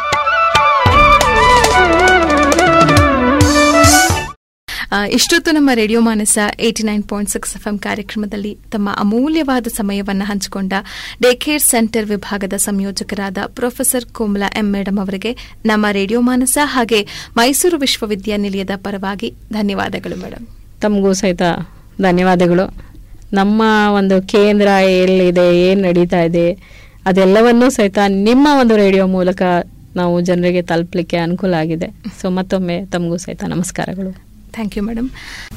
ಆ, ಇಷ್ಟೊತ್ತು ನಮ್ಮ radio Manasa eighty nine point six F M ಕಾರ್ಯಕ್ರಮದಲ್ಲಿ ತಮ್ಮ ಅಮೂಲ್ಯವಾದ ಸಮಯವನ್ನು ಹಂಚಿಕೊಂಡ ಡೇ ಕೇರ್ ಸೆಂಟರ್ ವಿಭಾಗದ ಸಂಯೋಜಕರಾದ ಪ್ರೊಫೆಸರ್ ಕೋಮಲಾ ಎಂ ಮೇಡಮ್ ಅವರಿಗೆ ನಮ್ಮ ರೇಡಿಯೋ ಮಾನಸ ಹಾಗೆ ಮೈಸೂರು ವಿಶ್ವವಿದ್ಯಾನಿಲಯದ ಪರವಾಗಿ ಧನ್ಯವಾದಗಳು ಮೇಡಮ್ ತಮಗೂ ಸಹಿತ ಧನ್ಯವಾದಗಳು ನಮ್ಮ ಒಂದು ಕೇಂದ್ರ ಎಲ್ಲಿದೆ ಏನ್ ನಡೀತಾ ಇದೆ ಅದೆಲ್ಲವನ್ನೂ ಸಹಿತ ನಿಮ್ಮ ಒಂದು ರೇಡಿಯೋ ಮೂಲಕ ನಾವು ಜನರಿಗೆ ತಲುಪಲಿಕ್ಕೆ ಅನುಕೂಲ ಆಗಿದೆ ಸೊ ಮತ್ತೊಮ್ಮೆ ತಮಗೂ ಸಹಿತ ನಮಸ್ಕಾರಗಳು ಥ್ಯಾಂಕ್ ಯು ಮೇಡಮ್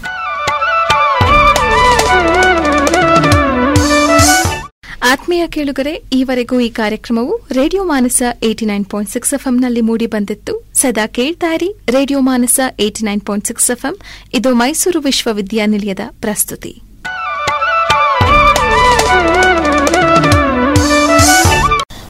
ಆತ್ಮೀಯ ಕೇಳುಗರೆ ಈವರೆಗೂ ಈ ಕಾರ್ಯಕ್ರಮವು radio Manasa eighty nine point six ಎಫ್ಎಂನಲ್ಲಿ ಮೂಡಿ ಬಂದಿತ್ತು ಸದಾ ಕೇಳ್ತಾ ಇರಿ radio Manasa eighty nine point six FM ಇದು ಮೈಸೂರು ವಿಶ್ವವಿದ್ಯಾನಿಲಯದ ಪ್ರಸ್ತುತಿ